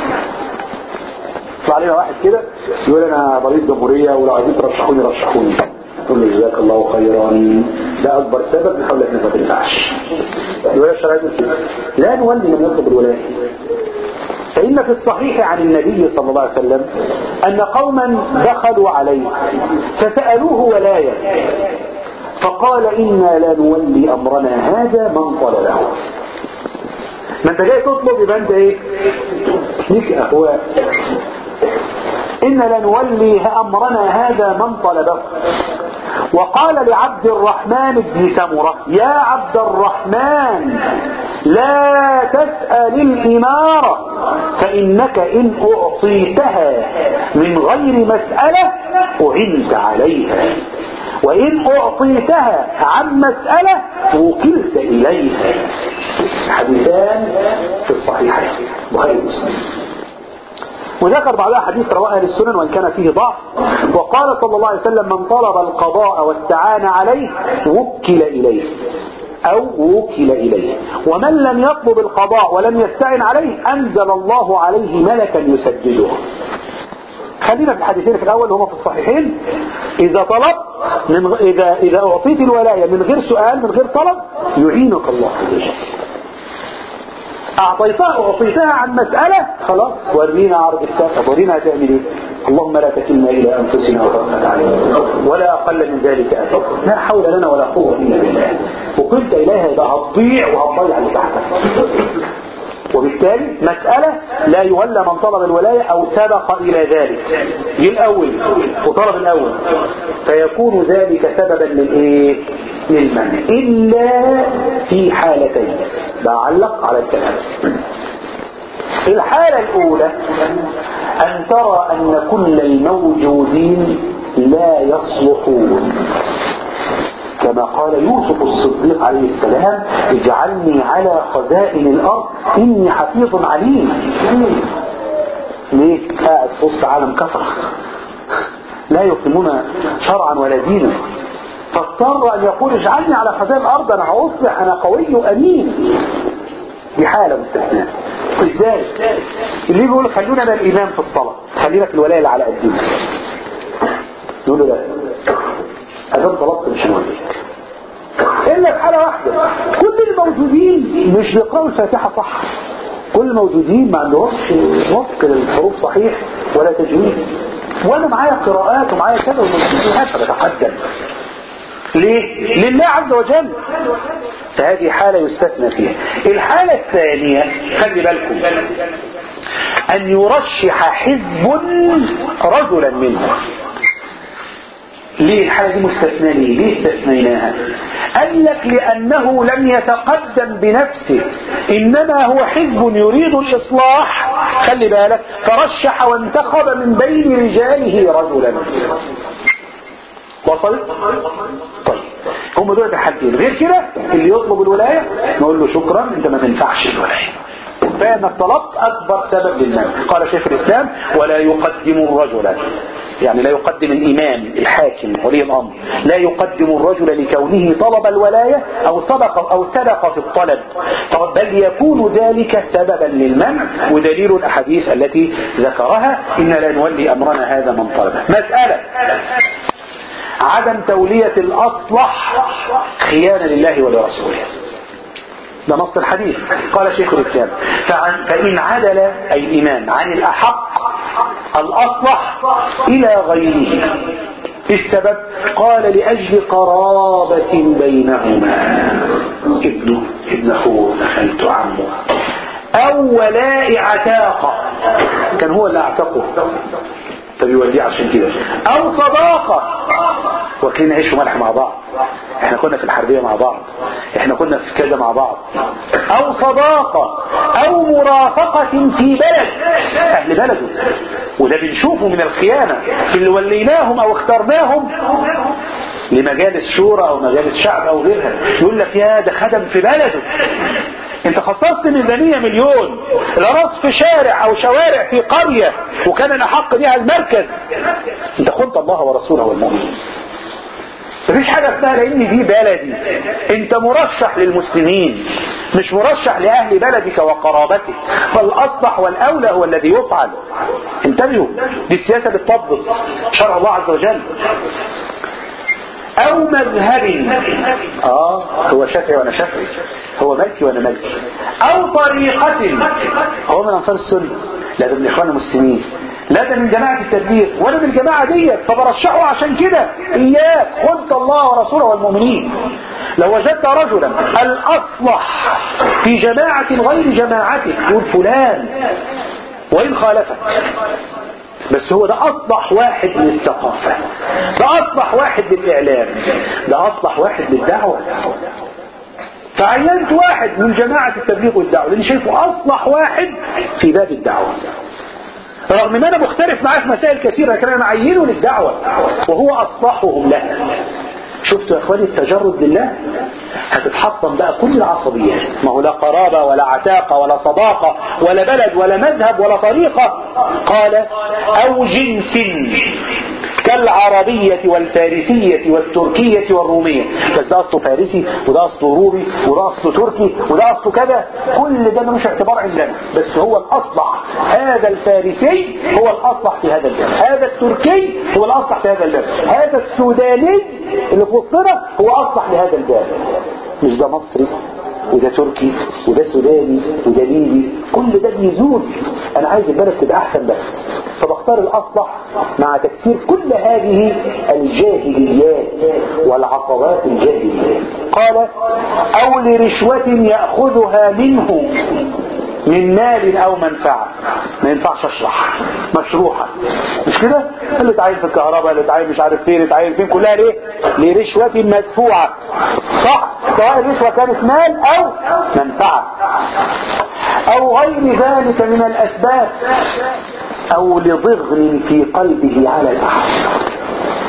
[SPEAKER 1] يطلع علينا واحد كده يقول أنا رئيس جمهورية ولو عايزين ترشحوني رشحوني تقول له جزاك الله خيرا ده أكبر سبب نحاول إحنا ما تنفعش الولاية الشرعية كده لا نولي من يطلب الولاية فإن في الصحيح عن النبي صلى الله عليه وسلم أن قوما دخلوا عليه فسألوه ولاية فقال إنا لا نولي أمرنا هذا من طلبه ما انت جاي تطلب يبقى انت ايه ليك اهواء إن لنولي أمرنا هذا من طلبه وقال لعبد الرحمن بن سمرة يا عبد الرحمن لا تسأل الإمارة فإنك إن أعطيتها من غير مسألة أعنت عليها وإن أعطيتها عن مسألة وكلت إليها حديثان في الصحيحين بخير مسلم وذكر بعدها حديث رواه اهل السنن وان كان فيه ضعف وقال صلى الله عليه وسلم من طلب القضاء واستعان عليه وكل اليه او وكل اليه ومن لم يطلب القضاء ولم يستعن عليه انزل الله عليه ملكا يسدده خلينا في الحديثين في الاول هما في الصحيحين اذا طلبت من غ... اذا اذا اعطيت الولايه من غير سؤال من غير طلب يعينك الله عز وجل اعطيتها اعطيتها عن مسألة خلاص ورينا عرض الكتاب ورينا هتعمل ايه اللهم لا تكلنا الى انفسنا وطرفة عين ولا اقل من ذلك ابدا لا حول لنا ولا قوة الا بالله وقلت اليها يبقى هتضيع وهتضيع اللي تحتك وبالتالي مسألة لا يولى من طلب الولاية او سبق الى ذلك جه الاول وطلب الاول فيكون ذلك سببا للايه للمنع الا في حالتين بعلق على الكلام الحالة الاولى ان ترى ان كل الموجودين لا يصلحون كما قال يوسف الصديق عليه السلام اجعلني على خزائن الأرض إني حفيظ عليم ليه قاعد في وسط عالم كفر لا يقيمون شرعا ولا دينا فاضطر أن يقول اجعلني على خزائن الأرض أنا هأصلح أنا قوي أمين دي حالة مستثناء ازاي اللي بيقول خلونا انا الامام في الصلاة خلينا في الولاية اللي على قدنا يقول له لا انا طلبت مش هنوليك الا في حالة واحدة كل الموجودين مش بيقرأوا الفاتحة صح كل الموجودين ما عندهمش نطق للحروف صحيح ولا تجويد وانا معايا قراءات ومعايا كذا والموجودين هكذا بتقدم ليه؟ لله عز وجل فهذه حالة يستثنى فيها الحالة الثانية خلي بالكم أن يرشح حزب رجلا منهم ليه الحالة دي مستثنى ليه؟ ليه استثنيناها؟ قال لك لأنه لم يتقدم بنفسه إنما هو حزب يريد الإصلاح خلي بالك فرشح وانتخب من بين رجاله رجلا وصلت؟ طيب هم دول الحالتين غير كده اللي يطلب الولاية نقول له شكرا انت ما تنفعش الولاية فانك طلبت اكبر سبب للمنع قال شيخ الاسلام ولا يقدم الرجل يعني لا يقدم الامام الحاكم ولي الامر لا يقدم الرجل لكونه طلب الولاية او سبق او سبق في الطلب بل يكون ذلك سببا للمنع ودليل الاحاديث التي ذكرها ان لا نولي امرنا هذا من طلبه مسألة عدم تولية الأصلح خيانة لله ولرسوله ده نص الحديث قال شيخ الإسلام فعن فإن عدل أي الإمام عن الأحق الأصلح إلى غيره السبب قال لأجل قرابة بينهما ابنه ابن أخوه خالته عمه أو ولاء عتاقة كان هو اللي اعتقه طب يوديه عشان كده او صداقة واكلين عيش وملح مع بعض احنا كنا في الحربية مع بعض احنا كنا في كذا مع بعض او صداقة او مرافقة في بلد اهل بلده وده بنشوفه من الخيانة في اللي وليناهم او اخترناهم لمجالس شورى او مجالس شعب او غيرها يقول لك يا ده خدم في بلده انت خصصت ميزانية مليون لرصف شارع او شوارع في قرية وكان الاحق بها المركز انت خنت الله ورسوله والمؤمنين مفيش حاجة اسمها لان دي بلدي انت مرشح للمسلمين مش مرشح لاهل بلدك وقرابتك فالاصلح والاولى هو الذي يفعل انتبهوا دي السياسة بتطبق شرع الله عز وجل او مذهب اه هو شافعي وانا شافعي هو مالكي وانا مالكي او طريقة هو من انصار السنة لا ده من اخوان المسلمين لا ده من جماعة التبليغ وانا من الجماعة ديت فبرشحه عشان كده اياك خنت الله ورسوله والمؤمنين لو وجدت رجلا الاصلح في جماعة غير جماعتك يقول فلان وان خالفك بس هو ده أصلح واحد للثقافة ده أصلح واحد للإعلام ده أصلح واحد للدعوة فعينت واحد من جماعة التبليغ والدعوة لأني شايفه أصلح واحد في باب الدعوة رغم ان انا مختلف معاه في مسائل كثيرة لكن انا معينه للدعوة وهو اصلحهم لها شفتوا يا اخواني التجرد لله هتتحطم بقى كل العصبيات ما هو لا قرابة ولا عتاقة ولا صداقة ولا بلد ولا مذهب ولا طريقة قال او جنس كالعربية والفارسية والتركية والرومية بس ده أصله فارسي وده أصله رومي وده أصله تركي وده أصله كذا كل ده مش اعتبار عندنا بس هو الأصلح هذا الفارسي هو الأصلح في هذا الباب هذا التركي هو الأصلح في هذا الباب هذا السوداني اللي في وسطنا هو أصلح لهذا الباب مش ده مصري وده تركي وده سوداني وده ليبي كل ده بيزول انا عايز البلد تبقى احسن بلد فبختار الاصلح مع تكسير كل هذه الجاهليات والعصبات الجاهليات قال او لرشوة يأخذها منه من مال او منفعة ما ينفعش اشرح مشروحة مش كده اللي تعين في الكهرباء اللي تعين مش عارف فين اللي تعين فين كلها ليه لرشوة مدفوعة صح سواء الرشوة كانت مال او منفعة او غير ذلك من الاسباب او لضغن في قلبه على الاحد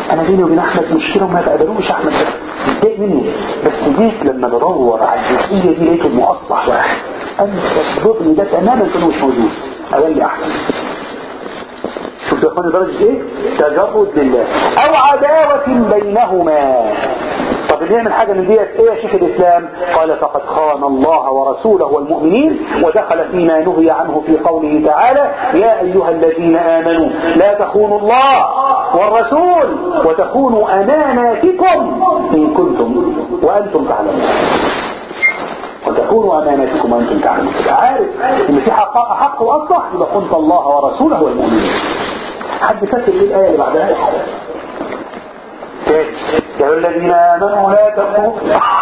[SPEAKER 1] انا بيني وبين احمد مشكله وما بقبلوش احمد ده متضايق منه بس جيت لما بدور على الجزئيه دي لقيته انه اصلح واحد انا ضدني ده تماما كان مش موجود قال لي احمد شفت يا اخواني درجه ايه تجرد لله او عداوه بينهما طب اللي يعمل حاجه من ديت ايه يا شيخ الاسلام قال فقد خان الله ورسوله والمؤمنين ودخل فيما نهي عنه في قوله تعالى يا ايها الذين امنوا لا تخونوا الله والرسول وتخونوا اماناتكم ان كنتم وانتم تعلمون وتكونوا اماناتكم وانتم تعلمون تبقى عارف ان في حق حق واصلح يبقى خنت الله ورسوله والمؤمنين حد فاكر ايه الايه اللي بعدها يا أيها الذين آمنوا لا تكونوا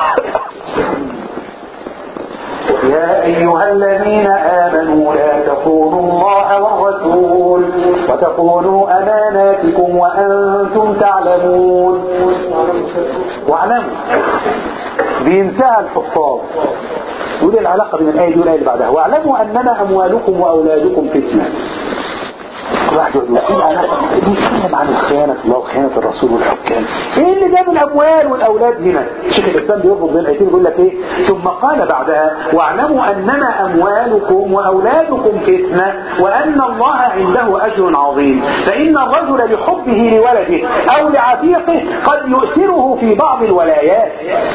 [SPEAKER 1] يا أيها الذين آمنوا لا تخونوا الله والرسول وتخونوا أماناتكم وأنتم تعلمون واعلموا بينساها الحفاظ ودي العلاقة بين الآية دي والآية اللي بعدها واعلموا أنما أموالكم وأولادكم فتنة واحد يقول ايه العلاقة بيتكلم عن خيانة الله وخيانة الرسول والحكام ايه اللي جاب الاموال والاولاد هنا شيخ الاسلام بيربط بين الايتين بيقول لك ايه ثم قال بعدها واعلموا انما اموالكم واولادكم فتنة وان الله عنده اجر عظيم فان الرجل لحبه لولده او لعتيقه قد يؤثره في بعض الولايات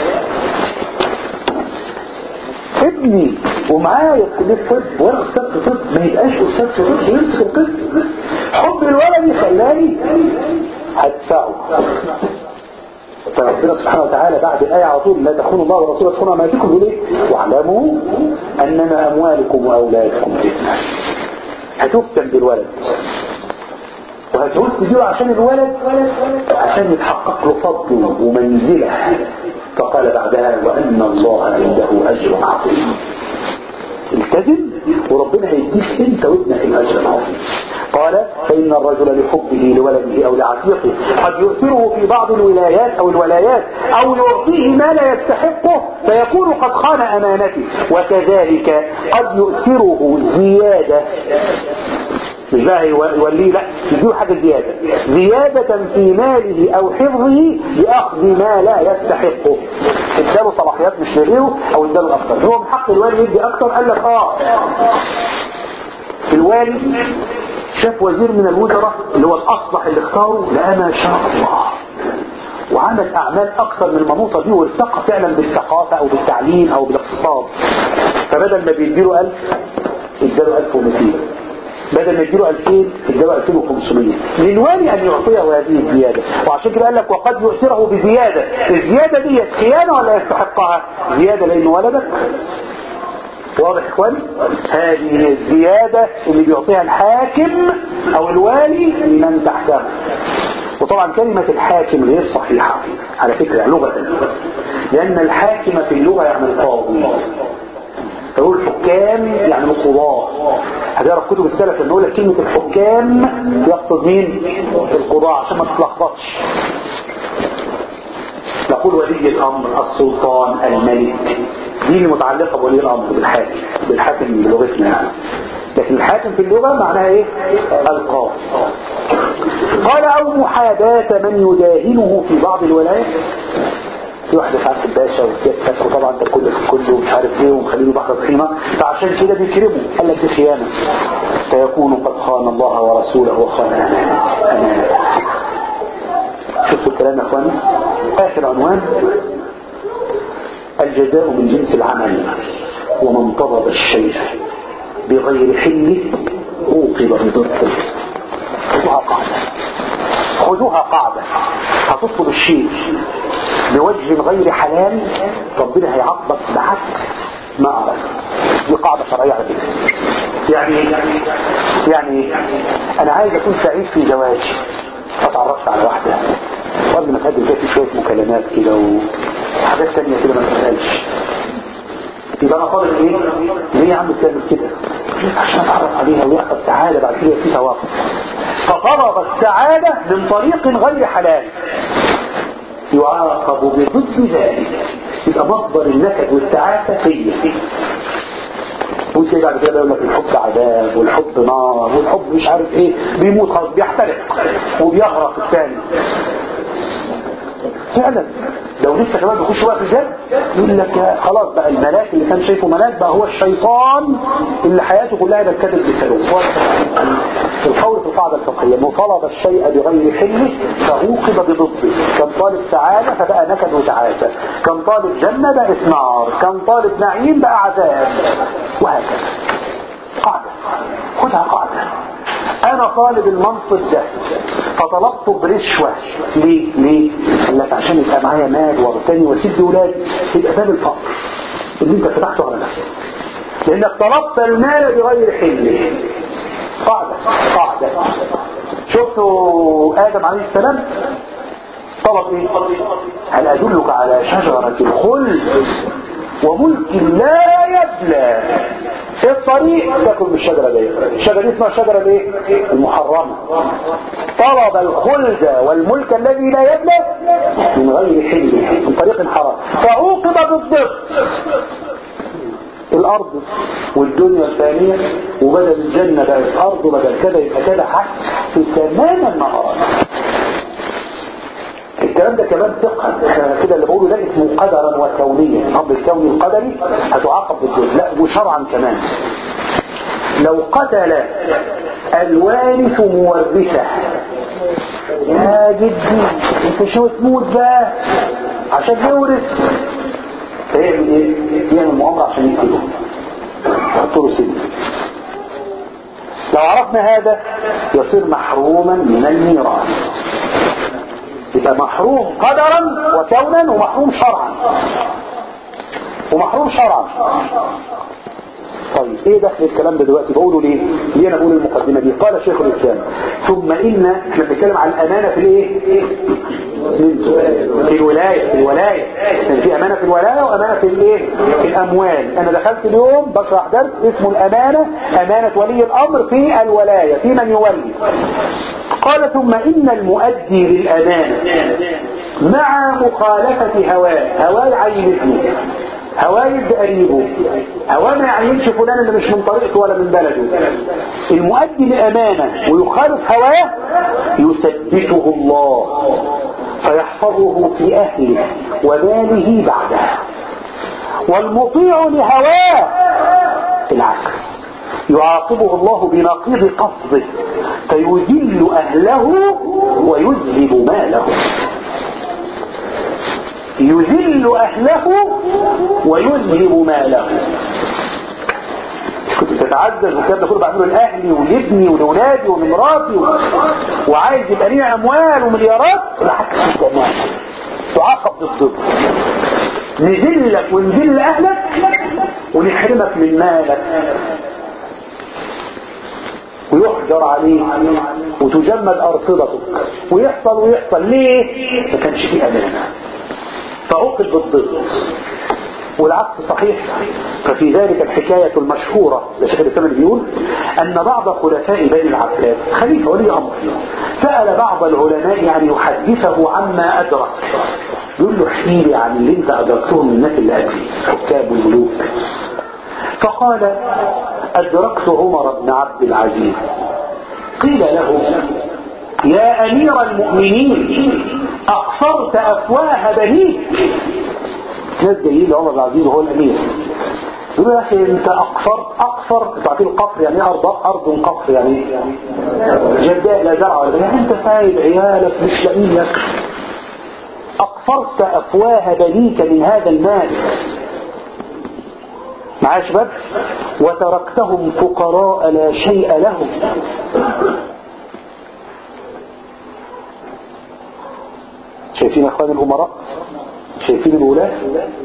[SPEAKER 1] ابني ومعايا في كليه طب وانا استاذ في طب ما يبقاش استاذ في طب ويمسك القسط حب الولد يخلاني هدفعه فربنا سبحانه وتعالى بعد الآية على طول لا تخونوا الله ورسوله تخونوا أماناتكم يقول إيه؟ واعلموا أنما أموالكم وأولادكم فتنة هتفتن بالولد وهتعوز تجيله عشان الولد عشان يتحقق له فضل ومنزله فقال بعدها وأن الله عنده أجر عظيم التزم وربنا هيديك انت وابنك الاجر العظيم قال فإن الرجل لحبه لولده أو لعتيقه قد يؤثره في بعض الولايات أو الولايات أو يعطيه ما لا يستحقه فيكون قد خان أمانته وكذلك قد يؤثره زيادة مش بقى يوليه لا يديه حاجة زيادة زيادة في ماله او حفظه لأخذ ما لا يستحقه اداله صلاحيات مش لغيره او اداله اكتر هو من حق الوالي يدي اكتر قال لك اه الوالي شاف وزير من الوزراء اللي هو الاصلح اللي اختاره لقى ما شاء الله وعمل اعمال اكثر من المنوطه دي وارتقى فعلا بالثقافه او بالتعليم او بالاقتصاد فبدل ما بيديله 1000 اداله 1200 بدل ما يديله 2000 اداله 2500 للوالي ان يعطيه هذه الزياده وعشان كده قال لك وقد يؤثره بزياده الزياده دي خيانه ولا يستحقها زياده لانه ولدك واضح اخواني هذه هي الزياده اللي بيعطيها الحاكم او الوالي لمن تحته وطبعا كلمة الحاكم غير صحيحة على فكرة لغة لأن الحاكم في اللغة يعني القاضي فيقول الحكام يعني القضاة هتعرف كتب السلف ان يقول لك كلمة الحكام يقصد مين القضاة عشان ما تتلخبطش نقول ولي الامر السلطان الملك دي اللي متعلقة بولي الامر بالحاكم بالحاكم بلغتنا يعني لكن الحاكم في اللغة معناها ايه القاضي قال او محاباة من يداهنه في بعض الولايات في واحد مش عارف الباشا والسيادتك وطبعا ده كله في كله ومش عارف ايه ومخليله بحر طحينه فعشان كده بيكرمه قال لك دي خيانه فيكون قد خان الله ورسوله وخان امانه شفتوا الكلام يا اخوانا اخر عنوان الجزاء من جنس العمل ومن طلب الشيء بغير حله عوقب بضربه خذوها قاعده خذوها قاعده هتطلب الشيء بوجه غير حلال ربنا هيعاقبك بعكس ما أردت دي قاعدة شرعية على فكرة يعني يعني أنا عايز أكون سعيد في زواجي فتعرفت على واحدة وقبل ما تقدم كده في شوية مكالمات كده وحاجات تانية كده ما تسألش يبقى أنا طالب إيه؟ ليه يا عم بتعمل كده؟ عشان أتعرف عليها ويحصل سعادة بعد كده في توافق فطلب السعادة من طريق غير حلال يعاقب بضد ذلك يبقى مصدر النكد والتعاسة فيا وانت بعد كده يقول لك الحب عذاب والحب نار والحب مش عارف ايه بيموت خلاص بيحترق وبيغرق الثاني فعلا لو لسه كمان بيخش بقى في الجد يقول لك خلاص بقى الملاك اللي كان شايفه ملاك بقى هو الشيطان اللي حياته كلها بتكذب بسلوك في القول في القاعده الفقهيه انه طلب الشيء بغير حله فعوقب بضده كان طالب سعاده فبقى نكد وتعاسه كان طالب جنه بقى نار كان طالب نعيم بقى عذاب وهكذا قاعده خدها قاعده انا طالب المنصب ده فطلبته برشوة ليه ليه قال لك عشان يبقى معايا مال وارتني واسيب ولادي يبقى باب الفقر اللي انت فتحته على نفسك لانك طلبت المال بغير حله قاعدة قاعدة شفتوا ادم عليه السلام طلب ايه هل ادلك على شجرة الخلد وملك لا يبلى في الطريق تاكل من الشجرة دي الشجرة دي اسمها الشجرة الايه المحرمة طلب الخلد والملك الذي لا يبلى من غير حل من طريق حرام فعوقب بالضبط الارض والدنيا الثانية وبدل الجنة بقت ارض وبدل كذا يبقى كذا عكس تماما مهارات الكلام ده كمان فقها كده اللي بقوله ده اسمه قدرا وكونيا الامر الكوني القدري هتعاقب بالجزء لا وشرعا كمان لو قتل الوارث مورثه يا جدي انت شو تموت بقى عشان يورث فيعمل ايه؟ يعمل مؤامره عشان يقتله يحط له سن لو عرفنا هذا يصير محروما من الميراث يبقى محروم قدرا وكونا ومحروم شرعا ومحروم شرعا طيب ايه دخل الكلام ده دلوقتي بقوله ليه ليه انا بقول المقدمه دي قال شيخ الاسلام ثم ان احنا بنتكلم عن الامانه في الايه في الولايه في الولايه يعني في امانه في الولايه وامانه في الايه في الاموال انا دخلت اليوم بشرح درس اسمه الامانه امانه ولي الامر في الولايه في من يولي قال ثم ان المؤدي للامانه مع مخالفه هواه هواه يعين ابنه هواه يبقى قريبه هواه ما يعينش فلان اللي مش من طريقته ولا من بلده المؤدي للامانه ويخالف هواه يثبته الله فيحفظه في اهله وماله بعدها والمطيع لهواه العكس يعاقبه الله بنقيض قصده فيذل اهله ويذهب ماله يذل اهله ويذهب ماله كنت بتتعزز والكلام ده كله بعمله لاهلي ولابني ولولادي ولمراتي و... وعايز يبقى لينا اموال ومليارات العكس تماما تعاقب ضده نذلك ونذل اهلك ونحرمك من مالك ويحجر عليه وتجمد ارصدتك ويحصل ويحصل ليه ما كانش فيه امانه فعوقب بالضد والعكس صحيح ففي ذلك الحكاية المشهورة لشيخ الإسلام بيقول أن بعض خلفاء بني العباس خليفة ولي أمر سأل بعض العلماء يعني يحدثه عما أدرك يقول له احكي لي عن اللي انت أدركته من الناس اللي قبلي حكام والملوك فقال أدركت عمر بن عبد العزيز قيل له يا أمير المؤمنين أقصرت أفواه بنيك ناس جايين لعمر بن العزيز وهو الأمير يقول يا أخي أنت أقصرت أقصر تعطيه القصر يعني أرض أرض قصر يعني جداء لا زرع ولا يعني أنت سايب عيالك مش لاقيين لك أقصرت أفواه بنيك من هذا المال معايا شباب وتركتهم فقراء لا شيء لهم شايفين اخوان الامراء شايفين الولاة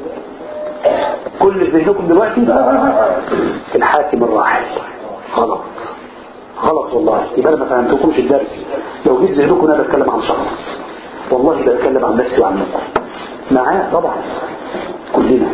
[SPEAKER 1] كل ذهنكم دلوقتي الحاكم الراحل غلط غلط والله يبقى انا ما فهمتكمش الدرس لو جيت ذهنكم انا بتكلم عن شخص والله بتكلم عن نفسي وعنكم معاه طبعا كلنا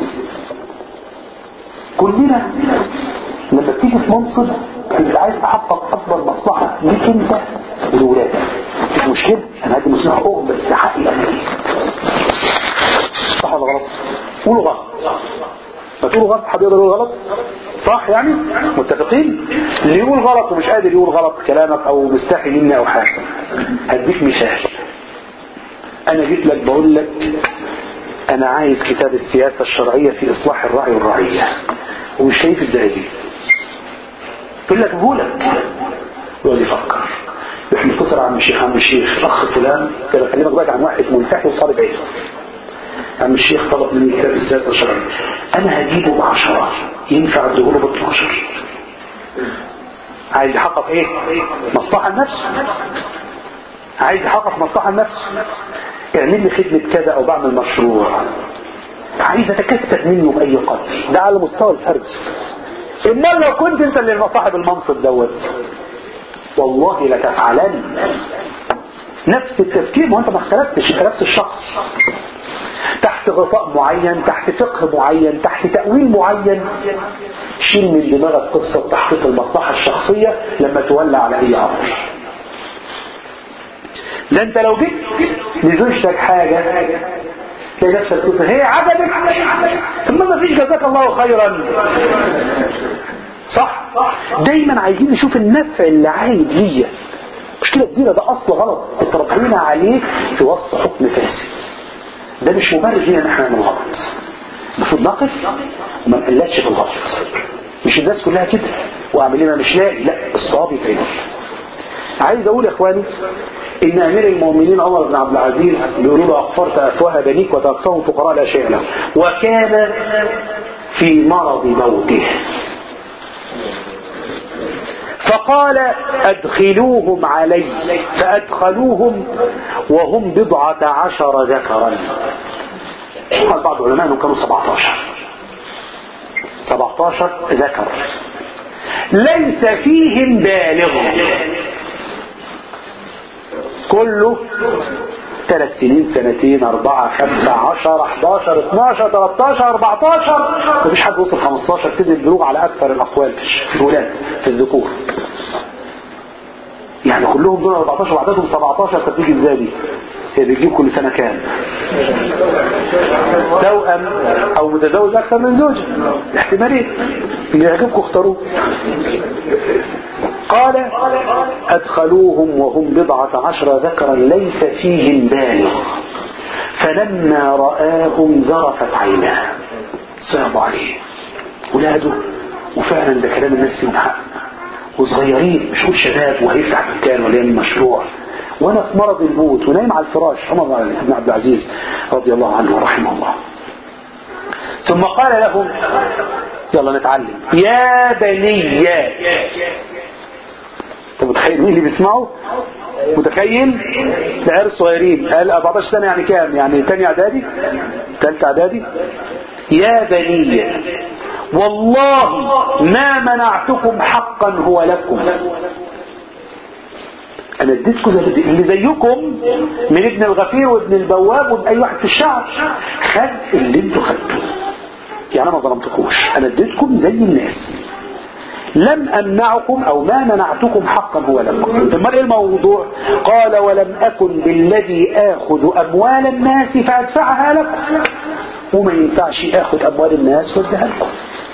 [SPEAKER 1] كلنا لما بتيجي في منصب انت عايز تحقق اكبر مصلحه ليك انت ولولادك مش مشكله انا هدي مصلحه حقوق بس حقي انا ايه صح ولا غلط قولوا غلط ما تقولوا غلط حد يقدر يقول غلط صح يعني متفقين اللي يقول غلط ومش قادر يقول غلط كلامك او مستحي مني او حاجه هديك مثال انا جيت لك بقول لك انا عايز كتاب السياسة الشرعية في اصلاح الرعي والرعية ومش شايف ازاي دي يقول لك بقولك يقعد يفكر يروح متصل عم الشيخ عم الشيخ الاخ فلان كده بكلمك بقى عن واحد ملتحي وصالح عيسى عم الشيخ طلب مني كتاب السياسة الشرعية انا هجيبه بعشرة ينفع اديهوله ب 12 عايز يحقق ايه مصلحة لنفسه عايز يحقق مصلحة لنفسه اعمل لي خدمة كذا او بعمل مشروع عايز اتكسب منه باي قدر ده على مستوى الفرد انما لو كنت انت اللي صاحب المنصب دوت والله لتفعلن نفس التفكير ما انت ما اختلفتش انت نفس الشخص تحت غطاء معين تحت فقه معين تحت تأويل معين شيل من دماغك قصة تحقيق المصلحة الشخصية لما تولى على اي امر ده انت لو جيت لزوجتك حاجة تلاقي نفسك تقول هي عجبك ثم ما فيش جزاك الله خيرا صح دايما عايزين نشوف النفع اللي عايد ليا مشكلة كبيرة ده اصل غلط اتربينا عليه في وسط حكم فاسد ده مش مبرر لينا ان احنا نعمل غلط المفروض نقف وما نقلقش في الغلط مش الناس كلها كده واعمل لنا مش لاقي لا الصواب يتعمل عايز اقول يا اخواني ان امير المؤمنين عمر بن عبد العزيز بيقولوا له اغفرت افواه بنيك وتركتهم فقراء لا شيء لهم وكان في مرض موته فقال ادخلوهم علي فادخلوهم وهم بضعة عشر ذكرا قال بعض العلماء انهم كانوا 17 17 ذكر ليس فيهم بالغ كله ثلاث سنين سنتين أربعة خمسة عشر 11 12 13 14 مفيش حد وصل 15 تدي البلوغ على أكثر الأقوال في الولاد في الذكور يعني كلهم دول 14 وعددهم 17 فتيجي ازاي دي؟ هي بتجيب كل سنة كام؟ توأم أو متزوج أكثر من زوجة احتمالين اللي يعجبكم اختاروه قال أدخلوهم وهم بضعة عشر ذكرا ليس فيهم بالغ فلما رآهم ذرفت عيناه صعب عليه ولاده وفعلا ده كلام الناس فيهم حق وصغيرين مش هو شباب وهيفتح مكان ولا يعمل مشروع وانا في مرض الموت ونايم على الفراش عمر بن عبد العزيز رضي الله عنه ورحمه الله ثم قال لهم يلا نتعلم يا بني انت متخيل مين اللي بيسمعه متخيل العيال الصغيرين قال 14 سنه يعني كام يعني تاني اعدادي ثالثه اعدادي يا بني والله ما منعتكم حقا هو لكم انا اديتكم زي اللي زيكم من ابن الغفير وابن البواب واي واحد في الشعب خد اللي انتوا خدتوه يعني انا ما ظلمتكوش انا اديتكم زي الناس لم امنعكم او ما منعتكم حقا هو لكم امال ايه الموضوع قال ولم اكن بالذي اخذ اموال الناس فادفعها لكم وما ينفعش اخذ اموال الناس واديها لكم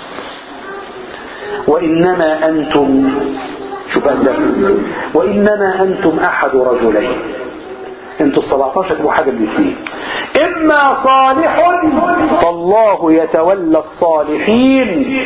[SPEAKER 1] وانما انتم شوف الدرس وانما انتم احد رجلين انتوا السبعتاشر تبقوا حاجه من الاثنين اما صالح فالله يتولى الصالحين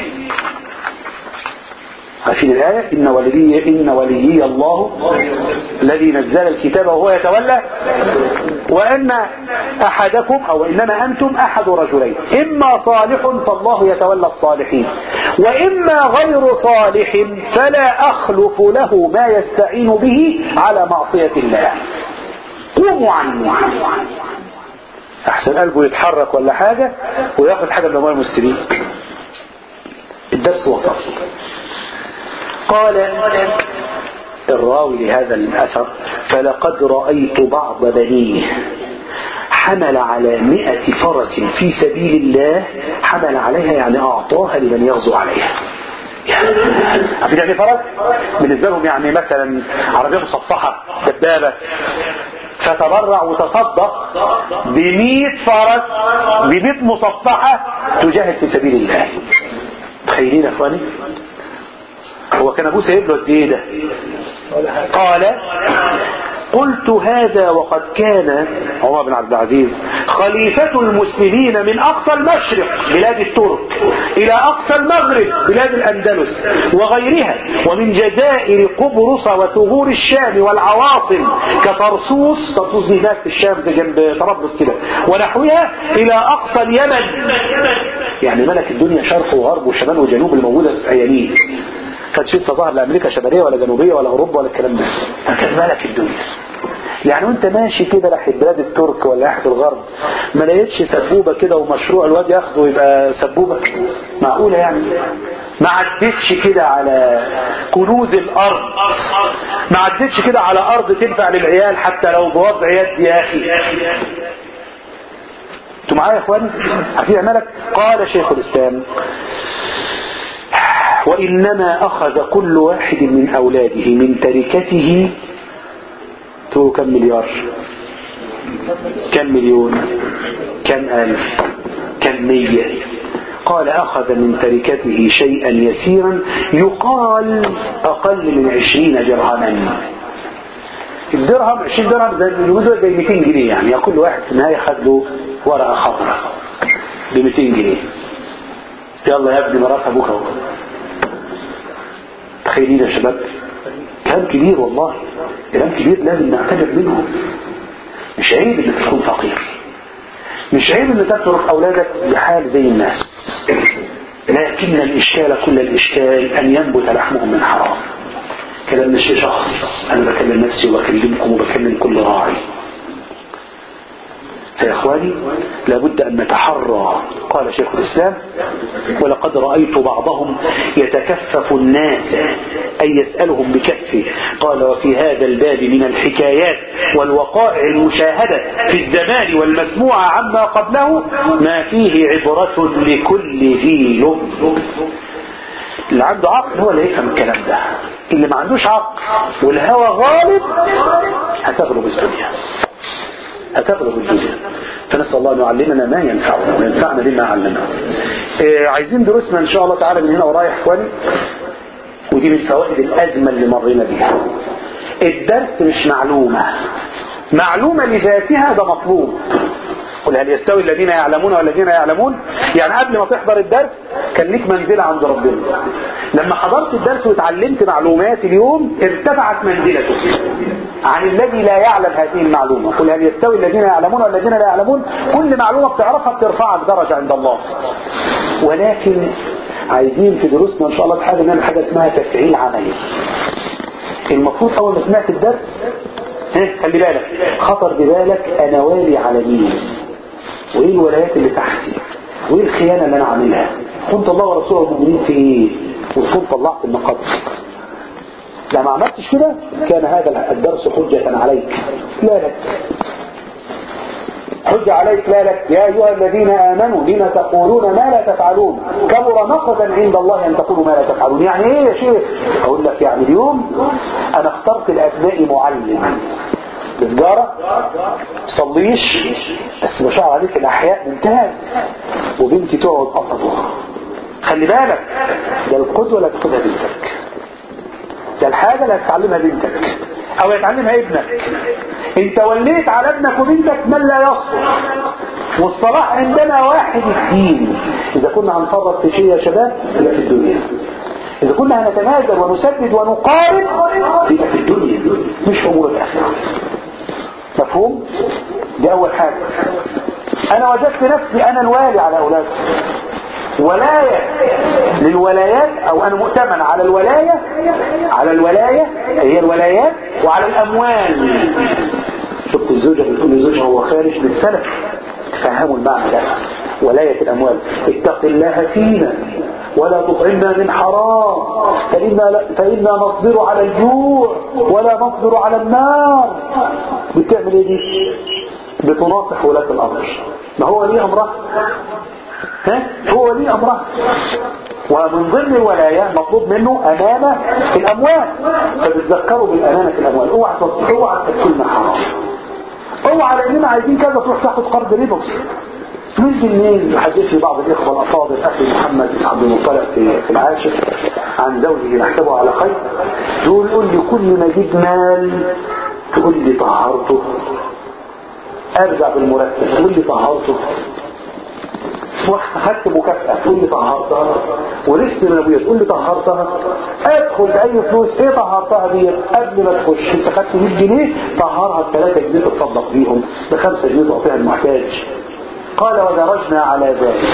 [SPEAKER 1] عارفين الآية إن ولي إن وليي الله الذي نزل الكتاب وهو يتولى وأن أحدكم أو إنما أنتم أحد رجلين إما صالح فالله يتولى الصالحين وإما غير صالح فلا أخلف له ما يستعين به على معصية الله قوموا عني أحسن قلبه يتحرك ولا حاجة وياخد حاجة من أموال المسلمين الدرس وصل قال الراوي لهذا الأثر فلقد رأيت بعض بنيه حمل على مئة فرس في سبيل الله حمل عليها يعني أعطاها لمن يغزو عليها عارفين يعني فرس بالنسبة لهم يعني مثلا عربية مصفحة دبابة فتبرع وتصدق بمئة فرس بمئة مصفحة تجاهد في سبيل الله تخيلين يا اخواني هو كان ابوه سايب له قد ايه ده قال قلت هذا وقد كان عمر بن عبد العزيز خليفة المسلمين من أقصى المشرق بلاد الترك إلى أقصى المغرب بلاد الأندلس وغيرها ومن جزائر قبرص وثغور الشام والعواصم كطرسوس طرسوس دي هناك في الشام في جنب طرابلس كده ونحوها إلى أقصى اليمن يعني ملك الدنيا شرق وغرب وشمال وجنوب الموجودة في أيامين كانش لسه ظهر لأمريكا شمالية ولا جنوبية ولا أوروبا ولا الكلام ده فكان ملك الدنيا يعني وانت ماشي كده ناحيه بلاد الترك ولا ناحيه الغرب ما لقيتش سبوبه كده ومشروع الواد ياخده ويبقى سبوبه معقوله يعني ما عدتش كده على كنوز الارض ما عدتش كده على ارض تنفع للعيال حتى لو بوضع يد يا اخي انتوا معايا يا اخواني عارفين مالك قال شيخ الاسلام وإنما أخذ كل واحد من أولاده من تركته تو كم مليار كم مليون كم ألف كم مية قال أخذ من تركته شيئا يسيرا يقال أقل من عشرين درهما الدرهم 20 درهم زي اليومين زي 200 جنيه يعني كل واحد في النهايه خد له ورقه خضراء ب 200 جنيه يلا يا ابني مرات ابوك اهو تخيلين يا شباب كلام كبير والله كلام كبير لازم نعتبر منه مش عيب انك تكون فقير مش عيب ان تترك اولادك بحال زي الناس لكن الاشكال كل الاشكال ان ينبت لحمهم من حرام كلام مش شخص انا بكلم نفسي وبكلمكم وبكلم كل راعي يا إخواني لابد أن نتحرى قال شيخ الإسلام ولقد رأيت بعضهم يتكفف الناس أي يسألهم بكفه قال وفي هذا الباب من الحكايات والوقائع المشاهدة في الزمان والمسموعة عما قبله ما فيه عبرة لكل ذي لب اللي عنده عقل هو اللي يفهم الكلام ده اللي ما عندوش عقل والهوى غالب هتغلب الدنيا هتغلب الدنيا فنسأل الله أن يعلمنا ما ينفعنا وينفعنا بما علمنا إيه عايزين دروسنا إن شاء الله تعالى من هنا ورايح إخواني ودي من فوائد الأزمة اللي مرينا بيها الدرس مش معلومة معلومة لذاتها ده مطلوب قل هل يستوي الذين يعلمون والذين يعلمون يعني قبل ما تحضر الدرس كان ليك منزلة عند ربنا لما حضرت الدرس وتعلمت معلومات اليوم ارتفعت منزلتك عن الذي لا يعلم هذه المعلومة قل هل يستوي الذين يعلمون والذين لا يعلمون كل معلومة بتعرفها بترفعك درجة عند الله ولكن عايزين في دروسنا ان شاء الله تعالى نعمل حاجة اسمها تفعيل عملي المفروض اول ما سمعت الدرس ها خلي بالك خطر ببالك انا والي على مين وايه الولايات اللي تحتي وايه الخيانة اللي انا عاملها كنت الله ورسوله المؤمنين في ايه وكنت طلعت النقاط لو ما عملتش كده كان هذا الدرس حجة عليك لا لك حجة عليك لا لك يا أيها الذين آمنوا لما تقولون ما لا تفعلون كبر مقتا عند الله أن تقولوا ما لا تفعلون يعني إيه يا شيخ أقول لك يعني اليوم أنا اخترت الأبناء معلم بسجارة صليش بس ما شاء الله عليك الأحياء ممتاز وبنتي تقعد قصده خلي بالك ده القدوة لا تاخدها بنتك ده الحاجة اللي هتتعلمها بنتك او يتعلمها ابنك انت وليت على ابنك وبنتك من لا يصلح والصلاح عندنا واحد الدين اذا كنا هنفرط في شيء يا شباب يبقى في الدنيا اذا كنا هنتنازل ونسدد ونقارب يبقى في الدنيا مش امور الاخره مفهوم دي اول حاجه انا وجدت نفسي انا الوالي على اولادي ولاية للولايات او انا مؤتمن على الولاية على الولاية هي الولايات وعلى الاموال شفت الزوجة بتقول لزوجها هو خارج للسلف تفهموا المعنى ده ولاية الاموال اتق الله فينا ولا تطعمنا من حرام فإنا, فإنا نصبر على الجوع ولا نصبر على النار بتعمل ايه دي بتناصح ولاة الامر ما هو ليه امرها ها هو ولي امره ومن ضمن الولاية مطلوب منه امانة في الاموال فبتذكروا بالامانة في الاموال اوعى اوعى تاكلنا حرام اوعى لاننا عايزين كذا تروح تاخد قرض ربا فلوس دي منين يحدث لي بعض الاخوه الافاضل اخي محمد عبد المطلب في, في العاشر عن زوجه نحسبه على خير يقول قول لي كل ما اجيب مال تقول لي طهرته ارجع بالمرتب تقول لي طهرته خدت مكافأة تقول لي طهرتها ولسه من ابويا تقول لي طهرتها ادخل باي فلوس ايه طهرتها دي قبل ما تخش انت خدت 100 جنيه طهرها ب 3 جنيه تتصدق بيهم ب 5 جنيه تعطيها المحتاج قال ودرجنا على ذلك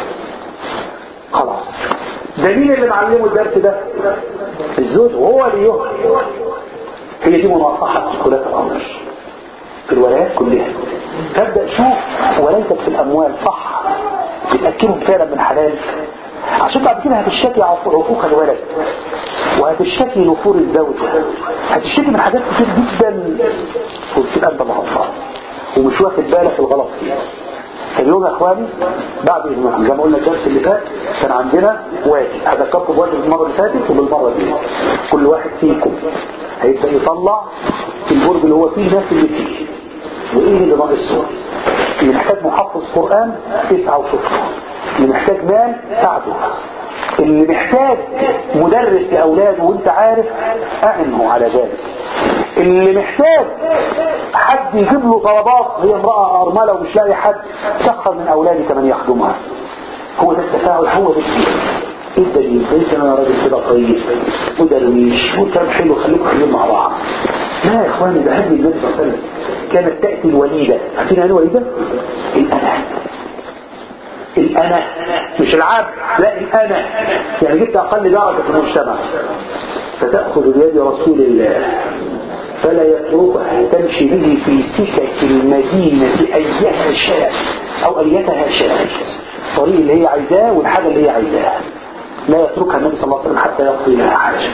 [SPEAKER 1] خلاص ده مين اللي معلمه الدرس ده الزوج وهو اللي يهدي هي دي مناصحة ولاة الأمر في الولايات كلها تبدأ شوف ولايتك في الأموال صح بتأكلهم فعلا من حلال عشان بعد كده هتشتكي عقوق الولد وهتشتكي نفور الزوجة هتشتكي من حاجات كتير جدا وتبقى انت مغلطان ومش واخد بالك الغلط فيها اليوم يا اخواني بعد زي ما قلنا الدرس اللي فات كان عندنا واجب هذكركم بواجب المره اللي فاتت وبالمره دي كل واحد فيكم هيبدا يطلع في البرج اللي هو فيه الناس اللي فيه وايه اللي ناقصه اللي محتاج محفظ قران تسعه وشكرا اللي محتاج مال ساعده اللي محتاج مدرس لاولاده وانت عارف اعنه على ذلك اللي محتاج حد يجيب له طلبات هي امرأة أرملة ومش لاقي حد سخر من أولادي كمان يخدمها هو ده التفاعل هو ده ايه الدليل؟ قلت انا راجل كده طيب ودرويش وكلام حلو خليكم حلوين مع بعض لا يا اخواني ده هدي النبي صلى الله عليه وسلم كانت تأتي الوليدة عارفين يعني الوليدة؟ الأنا الأنا مش العبد لا الأنا يعني جبت أقل درجة في المجتمع فتأخذ بيد رسول الله فلا يتركها تمشي به في سكك المدينة أيها شاء أو أيتها شاء الطريق اللي هي عايزاه والحاجة اللي هي عايزاها لا يتركها النبي صلى الله عليه وسلم حتى يقضي لها حاجة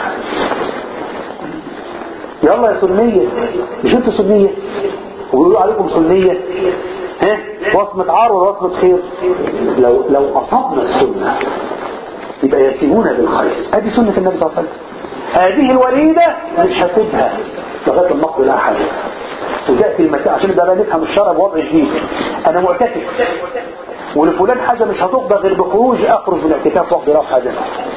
[SPEAKER 1] يلا يا سنية مش انتوا سنية ويقولوا عليكم سنية ها وصمة عار ولا وصمة خير لو لو أصبنا السنة يبقى يسيبونا بالخير ادي سنة النبي صلى الله عليه وسلم هذه الوليدة مش هسيبها لغاية ما اقضي لها حاجة وتأتي المساء عشان يبقى نفهم الشرع بوضع جديد انا معتكف ولفلان حاجة مش هتقضى غير بخروج اخرج من الاعتكاف واقضي له حاجة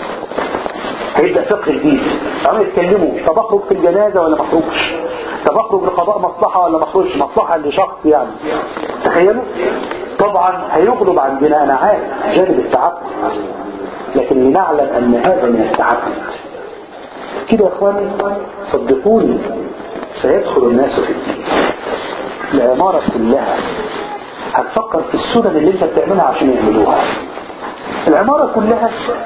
[SPEAKER 1] هيبدأ فقه جديد عم يتكلموا طب اخرج في الجنازة ولا ما اخرجش طب اخرج لقضاء مصلحة ولا ما اخرجش مصلحة لشخص يعني تخيلوا طبعا هيغلب عندنا انا عارف جانب التعبد لكن لنعلم ان هذا من التعبد كده يا اخواني صدقوني سيدخل الناس في الدين العمارة كلها هتفكر في السنن اللي انت بتعملها عشان يعملوها العمارة كلها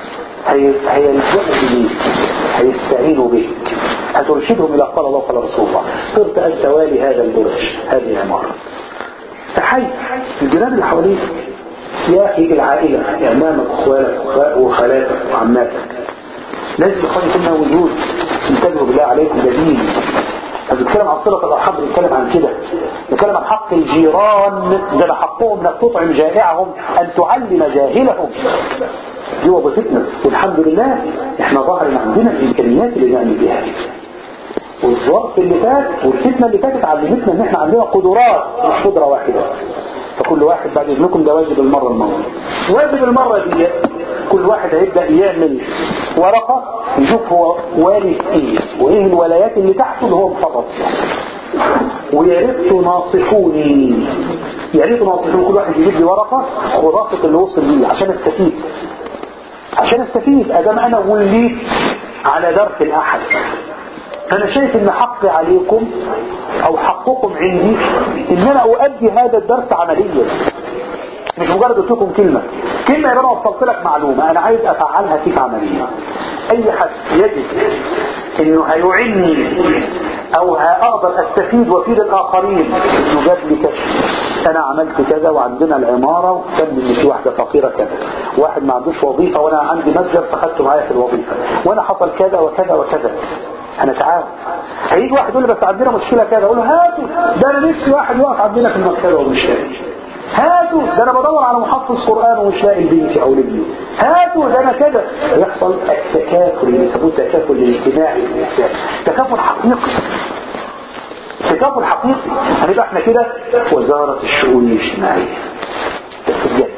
[SPEAKER 1] هيلجأوا بيك هيستعينوا بك هترشدهم الى قال الله قال رسول الله صرت انت والي هذا البرج هذه العمارة تحي الجيران اللي حواليك يا اخي العائلة اعمامك واخوانك وخالاتك وعماتك لازم يكون كنا وجود انتبهوا بالله عليكم جميل بنتكلم عن صلة الأرحام بنتكلم عن كده بنتكلم عن حق الجيران ده حقهم انك تطعم جائعهم أن تعلم جاهلهم دي وظيفتنا والحمد لله احنا ظهر ان عندنا الامكانيات اللي نعمل بيها والظرف اللي فات والفتنة اللي فاتت علمتنا ان احنا عندنا قدرات مش قدرة واحدة فكل واحد بعد اذنكم ده واجب المرة المرة واجب المرة دي كل واحد هيبدأ يعمل ورقة يشوف هو والد ايه وايه الولايات اللي تحته اللي هو مفضل ويا ريت ناصحوني يا ريت ناصحوني كل واحد يجيب لي ورقة خلاصة اللي وصل ليه عشان استفيد عشان استفيد ادام انا وليت على درس الاحد انا شايف ان حقي عليكم او حقكم عندي ان انا اؤدي هذا الدرس عمليا مش مجرد قلت لكم كلمة كلمة يبقى انا وصلت لك معلومة انا عايز افعلها فيك عمليا اي حد يجد انه هيعني او هاقدر استفيد وافيد الاخرين انه جاب لي كشف انا عملت كذا وعندنا العمارة وكان ان في واحدة فقيرة كذا واحد ما عندوش وظيفة وانا عندي متجر فخدته معايا في الوظيفة وانا حصل كذا وكذا وكذا هنتعاون هيجي واحد يقول لي بس عندنا مشكلة كذا اقول له هاتوا ده انا نفسي واحد يقف عندنا في المكتبة ومش لاقي هاتوا ده انا بدور على محفظ قرآن ومش لاقي لبنتي او لابني هاتوا ده انا كذا يحصل التكافل اللي يسموه التكافل الاجتماعي تكافل حقيقي تكافل حقيقي هنبقى احنا كده وزارة الشؤون الاجتماعية بجد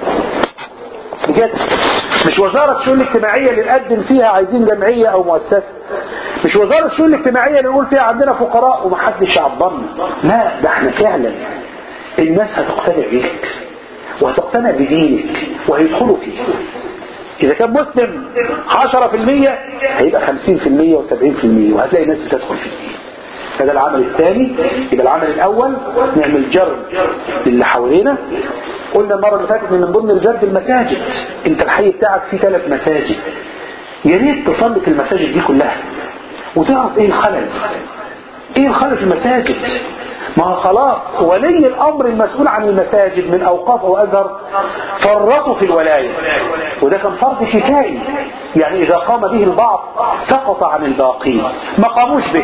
[SPEAKER 1] بجد مش وزارة الشؤون الاجتماعية اللي نقدم فيها عايزين جمعية او مؤسسة مش وزارة الشؤون الاجتماعية اللي نقول فيها عندنا فقراء ومحدش يعظمنا لا ده احنا فعلا الناس هتقتنع بيك وهتقتنع بدينك وهيدخلوا فيه إذا كان مسلم 10% هيبقى 50% و70% وهتلاقي الناس بتدخل فيه هذا العمل الثاني يبقى العمل الأول نعمل جرد للي حوالينا قلنا المرة اللي فاتت إن من ضمن الجرد المساجد انت الحي بتاعك فيه ثلاث مساجد يا ريت تصلي في المساجد دي كلها وتعرف ايه الخلل ايه الخلل في المساجد ما هو خلاص ولي الامر المسؤول عن المساجد من اوقاف او ازهر فرطوا في الولاية وده كان فرض كفائي يعني اذا قام به البعض سقط عن الباقين ما قاموش به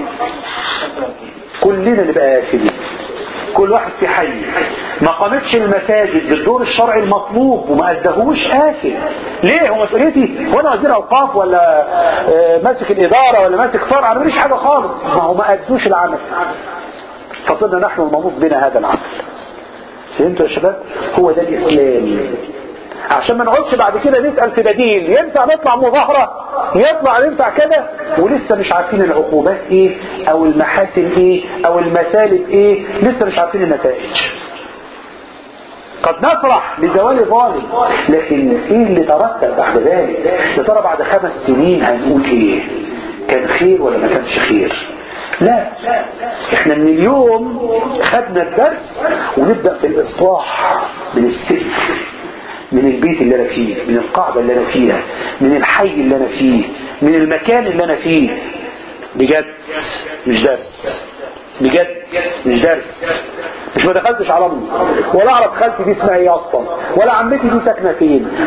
[SPEAKER 1] كلنا نبقى آثمين كل واحد في حي ما قامتش المساجد بالدور الشرعي المطلوب وما أدهوش آثم ليه هو مسؤوليتي وانا وزير اوقاف ولا آه، ماسك الاداره ولا ماسك فرع انا ماليش حاجه خالص ما هو ما ادوش العمل فصرنا نحن المنوط بنا هذا العمل فهمتوا يا شباب هو ده الاسلام عشان ما نقعدش بعد كده نسأل في بديل ينفع نطلع مظاهرة يطلع ينفع كده ولسه مش عارفين العقوبات ايه او المحاسن ايه او المثالب ايه لسه مش عارفين النتائج قد نفرح لزوال ظالم لكن ايه اللي ترتب بعد ذلك يا ترى بعد خمس سنين هنقول ايه كان خير ولا ما كانش خير لا احنا من اليوم خدنا الدرس ونبدأ في الاصلاح من السلك من البيت اللي انا فيه من القاعدة اللي انا فيها من الحي اللي انا فيه من المكان اللي انا فيه بجد مش درس بجد مش درس مش ما دخلتش على امي ولا اعرف خالتي دي اسمها ايه اصلا ولا عمتي دي ساكنه فين